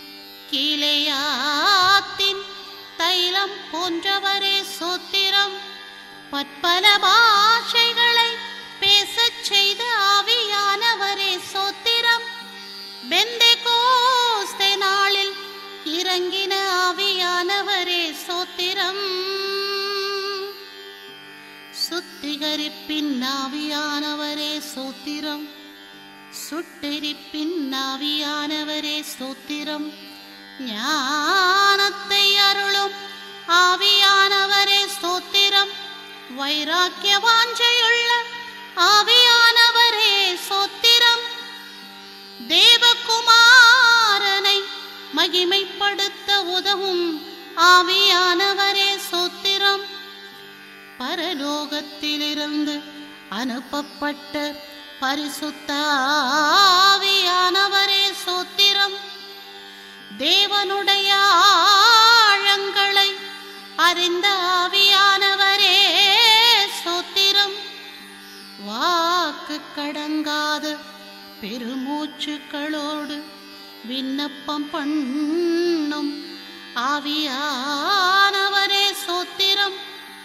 C: கீழையாத்தின் தைலம் போன்றவரே ஸ்தோத்திரம் பற்பல பாஷைகளை பேசச் செய்த ஆவியானவரே சோத்திரம் பெந்தே கோஸ்தே நாளில் இறங்கின ஆவியானவரே சோத்திரம் சுத்திகரிப்பின் ஆவியானவரே சோத்திரம் சுட்டெரிப்பின் ஆவியானவரே ஸ்தோத்திரம் ஞானத்தை அருளும் ஆவியானவரே ஸ்தோத்திரம் வைராக்கிய வாஞ்சையுள்ள ஆவியானவரே சோத்திரம் தேவகுமாரனை மகிமைப்படுத்த உதவும் ஆவியானவரே சோத்திரம் பரலோகத்திலிருந்து அனுப்பப்பட்ட பரிசுத்த ஆவியானவரே சோத்திரம் தேவனுடைய ஆழங்களை அறிந்த ஆவியானவரே சோத்திரம் வாக்கு கடங்காத பெருமூச்சுக்களோடு விண்ணப்பம் பண்ணும் ஆவியானவரே சோத்திரம்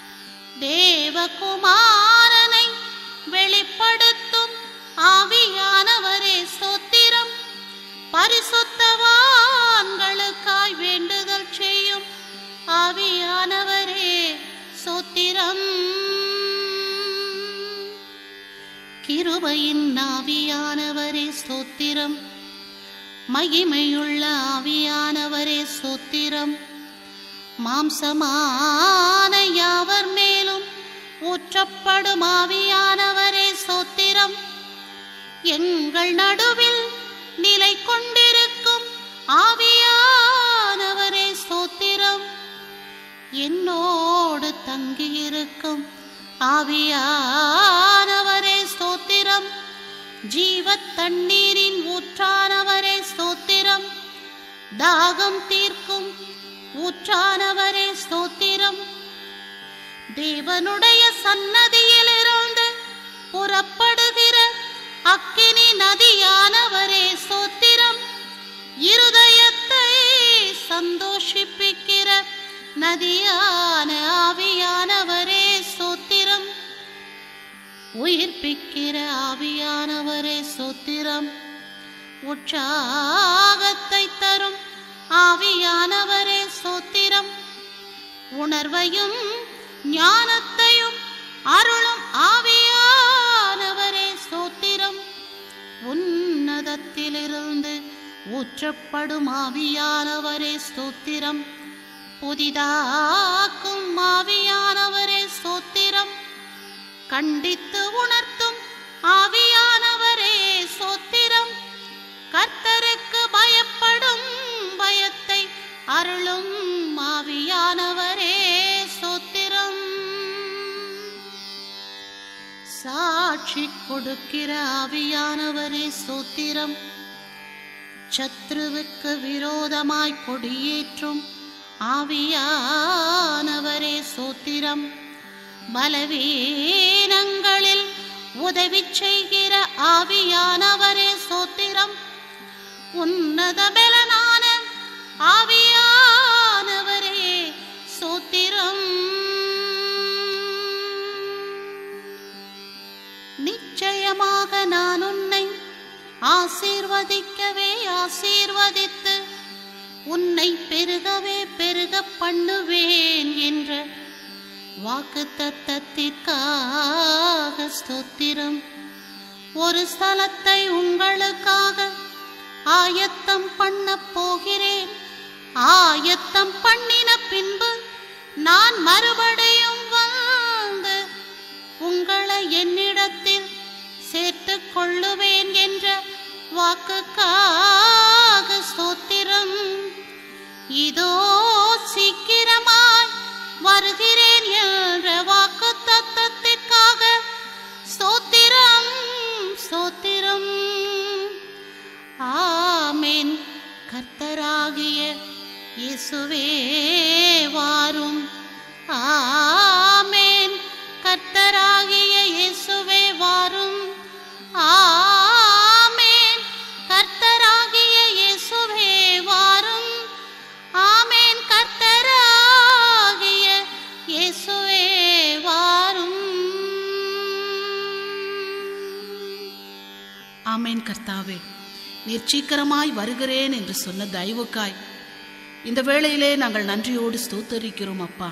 C: தேவகுமாரனை வெளிப்படுத்தும் ஆவியானவரே சோத்திரம் பரிசுத்தவான்களுக்காய் வேண்டுதல் செய்யும் ஆவியானவரே சோத்திரம் கிருபையின் ஆவியானவரே ஸ்தோத்திரம் மகிமையுள்ள ஆவியானவரே ஸ்தோத்திரம் மாம்சமான யாவர் மேலும் ஊற்றப்படும் ஆவியானவரே சோத்திரம் எங்கள் நடுவில் நிலை கொண்டிருக்கும் ஆவியானவரே சோத்திரம் என்னோடு தங்கியிருக்கும் ஆவியானவரே ஸ்தோத்திரம் ஜீவத் தண்ணீரின் ஊற்றானவரே ஸ்தோத்திரம் தாகம் தீர்க்கும் ஊற்றானவரே ஸ்தோத்திரம் தேவனுடைய சன்னதியிலிருந்து புறப்படுகிற அக்கினி நதியானவரே ஸ்தோத்திரம் இருதயத்தை சந்தோஷிப்பிக்கிற நதியான ஆவியானவரே ஸ்தோத்திரம் உயிர்ப்பிக்கிற ஆவியானவரே ஸ்தோத்திரம் உற்சாகத்தை தரும் ஆவியானவரே ஸ்தோத்திரம் உணர்வையும் ஞானத்தையும் அருளும் ஆவியானவரே ஸ்தோத்திரம் உன்னதத்திலிருந்து ஊற்றப்படும் ஆவியானவரே ஸ்தோத்திரம் புதிதாக்கும் ஆவியானவரே ஸ்தோத்திரம் கண்டித்து உணர்த்தும் ஆவியானவரே சோத்திரம் கர்த்தருக்கு பயப்படும் பயத்தை அருளும் ஆவியானவரே சோத்திரம் சாட்சி கொடுக்கிற ஆவியானவரே சோத்திரம் சத்ருவுக்கு விரோதமாய் கொடியேற்றும் ஆவியானவரே சோத்திரம் பலவீனங்களில் உதவி செய்கிற ஆவியானவரே சோத்திரம் உன்னத பலனான ஆவியானவரே சோத்திரம் நிச்சயமாக நான் உன்னை ஆசீர்வதிக்கவே ஆசீர்வதித்து உன்னை பெருகவே பெருக பண்ணுவேன் என்ற வாக்கு தத்தத்திற்காக ஸ்தோத்திரம் ஒரு ஸ்தலத்தை உங்களுக்காக ஆயத்தம் பண்ண போகிறேன் ஆயத்தம் பண்ணின பின்பு நான் மறுபடியும் வந்து உங்களை என்னிடத்தில் சேர்த்துக் கொள்ளுவேன் என்ற வாக்குக்காக ஸ்தோத்திரம் இதோ சீக்கிரமாய் வருகிறேன் என்ற வாக்கு தத்தத்திற்காக ஸ்தோத்திரம் ஸ்தோத்திரம் ஆமென் கர்த்தராகிய இயேசுவே வாரும் ஆமென் கர்த்தராகிய இயேசுவே வாரும் ஆமென் கர்த்தராகிய இயேசுவே வாரும் ஆமென் கர்த்தராகிய இயேசுவே வாரும்
D: ஆமேன் கர்த்தாவே நீர் சீக்கிரமாய் வருகிறேன் என்று சொன்ன தயவுக்காய் இந்த வேளையிலே நாங்கள் நன்றியோடு ஸ்தோத்தரிக்கிறோம் அப்பா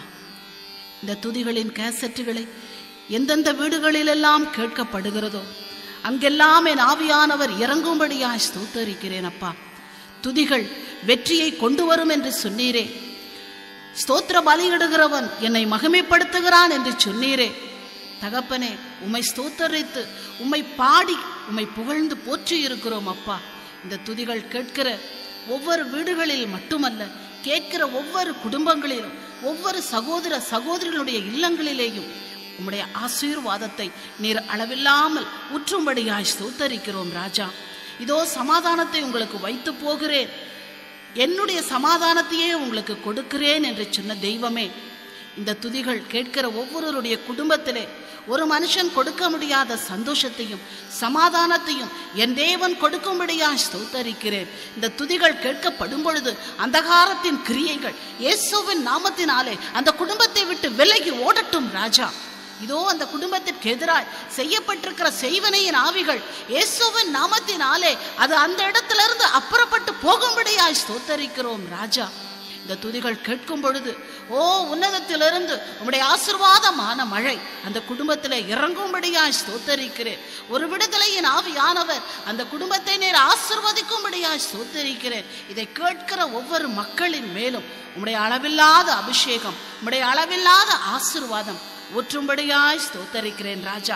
D: இந்த துதிகளின் கேசட்டுகளை எந்தெந்த வீடுகளிலெல்லாம் கேட்கப்படுகிறதோ அங்கெல்லாம் என் ஆவியானவர் இறங்கும்படியாய் ஸ்தோத்தரிக்கிறேன் அப்பா துதிகள் வெற்றியை கொண்டு வரும் என்று சொன்னீரே ஸ்தோத்திர பலியிடுகிறவன் என்னை மகிமைப்படுத்துகிறான் என்று சொன்னீரே தகப்பனே உம்மை ஸ்தோத்தரித்து உம்மை பாடி உம்மை புகழ்ந்து போற்றி இருக்கிறோம் அப்பா இந்த துதிகள் கேட்கிற ஒவ்வொரு வீடுகளில் மட்டுமல்ல கேட்கிற ஒவ்வொரு குடும்பங்களிலும் ஒவ்வொரு சகோதர சகோதரிகளுடைய இல்லங்களிலேயும் உம்முடைய ஆசீர்வாதத்தை நீர் அளவில்லாமல் உற்றும்படியாய் ஸ்தோத்தரிக்கிறோம் ராஜா இதோ சமாதானத்தை உங்களுக்கு வைத்து போகிறேன் என்னுடைய சமாதானத்தையே உங்களுக்கு கொடுக்கிறேன் என்று சொன்ன தெய்வமே இந்த துதிகள் கேட்கிற ஒவ்வொருவருடைய குடும்பத்திலே ஒரு மனுஷன் கொடுக்க முடியாத சந்தோஷத்தையும் சமாதானத்தையும் என் தேவன் கொடுக்கும்படியாய் ஸ்தோத்தரிக்கிறேன் இந்த துதிகள் கேட்கப்படும் பொழுது அந்தகாரத்தின் கிரியைகள் இயேசுவின் நாமத்தினாலே அந்த குடும்பத்தை விட்டு விலகி ஓடட்டும் ராஜா இதோ அந்த குடும்பத்திற்கு எதிராய் செய்யப்பட்டிருக்கிற செய்வனையின் ஆவிகள் இயேசுவின் நாமத்தினாலே அது அந்த இடத்திலிருந்து அப்புறப்பட்டு போகும்படியாய் ஸ்தோத்தரிக்கிறோம் ராஜா இந்த துதிகள் கேட்கும் பொழுது ஓ உன்னதத்திலிருந்து உம்முடைய ஆசிர்வாதமான மழை அந்த குடும்பத்தில் இறங்கும்படியாய் ஸ்தோத்தரிக்கிறேன் ஒரு விடுதலையின் ஆவியானவர் அந்த குடும்பத்தை நேர் ஆசிர்வதிக்கும்படியாய் ஸ்தோத்தரிக்கிறேன் இதை கேட்கிற ஒவ்வொரு மக்களின் மேலும் உம்முடைய அளவில்லாத அபிஷேகம் உம்முடைய அளவில்லாத ஆசிர்வாதம் ஊற்றும்படியாய் ஸ்தோத்தரிக்கிறேன் ராஜா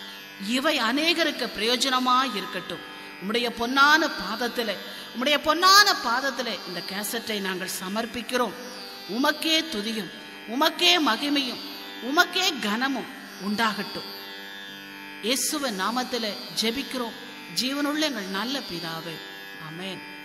D: இவை அநேகருக்கு பிரயோஜனமாய் இருக்கட்டும் உம்முடைய பொன்னான பாதத்திலே உம்முடைய பொன்னான பாதத்திலே இந்த கேசட்டை நாங்கள் சமர்ப்பிக்கிறோம் உமக்கே துதியும் உமக்கே மகிமையும் உமக்கே கனமும் உண்டாகட்டும் இயேசுவின் நாமத்திலே ஜெபிக்கிறோம் ஜீவனுள்ள எங்கள் நல்ல பிதாவே ஆமென்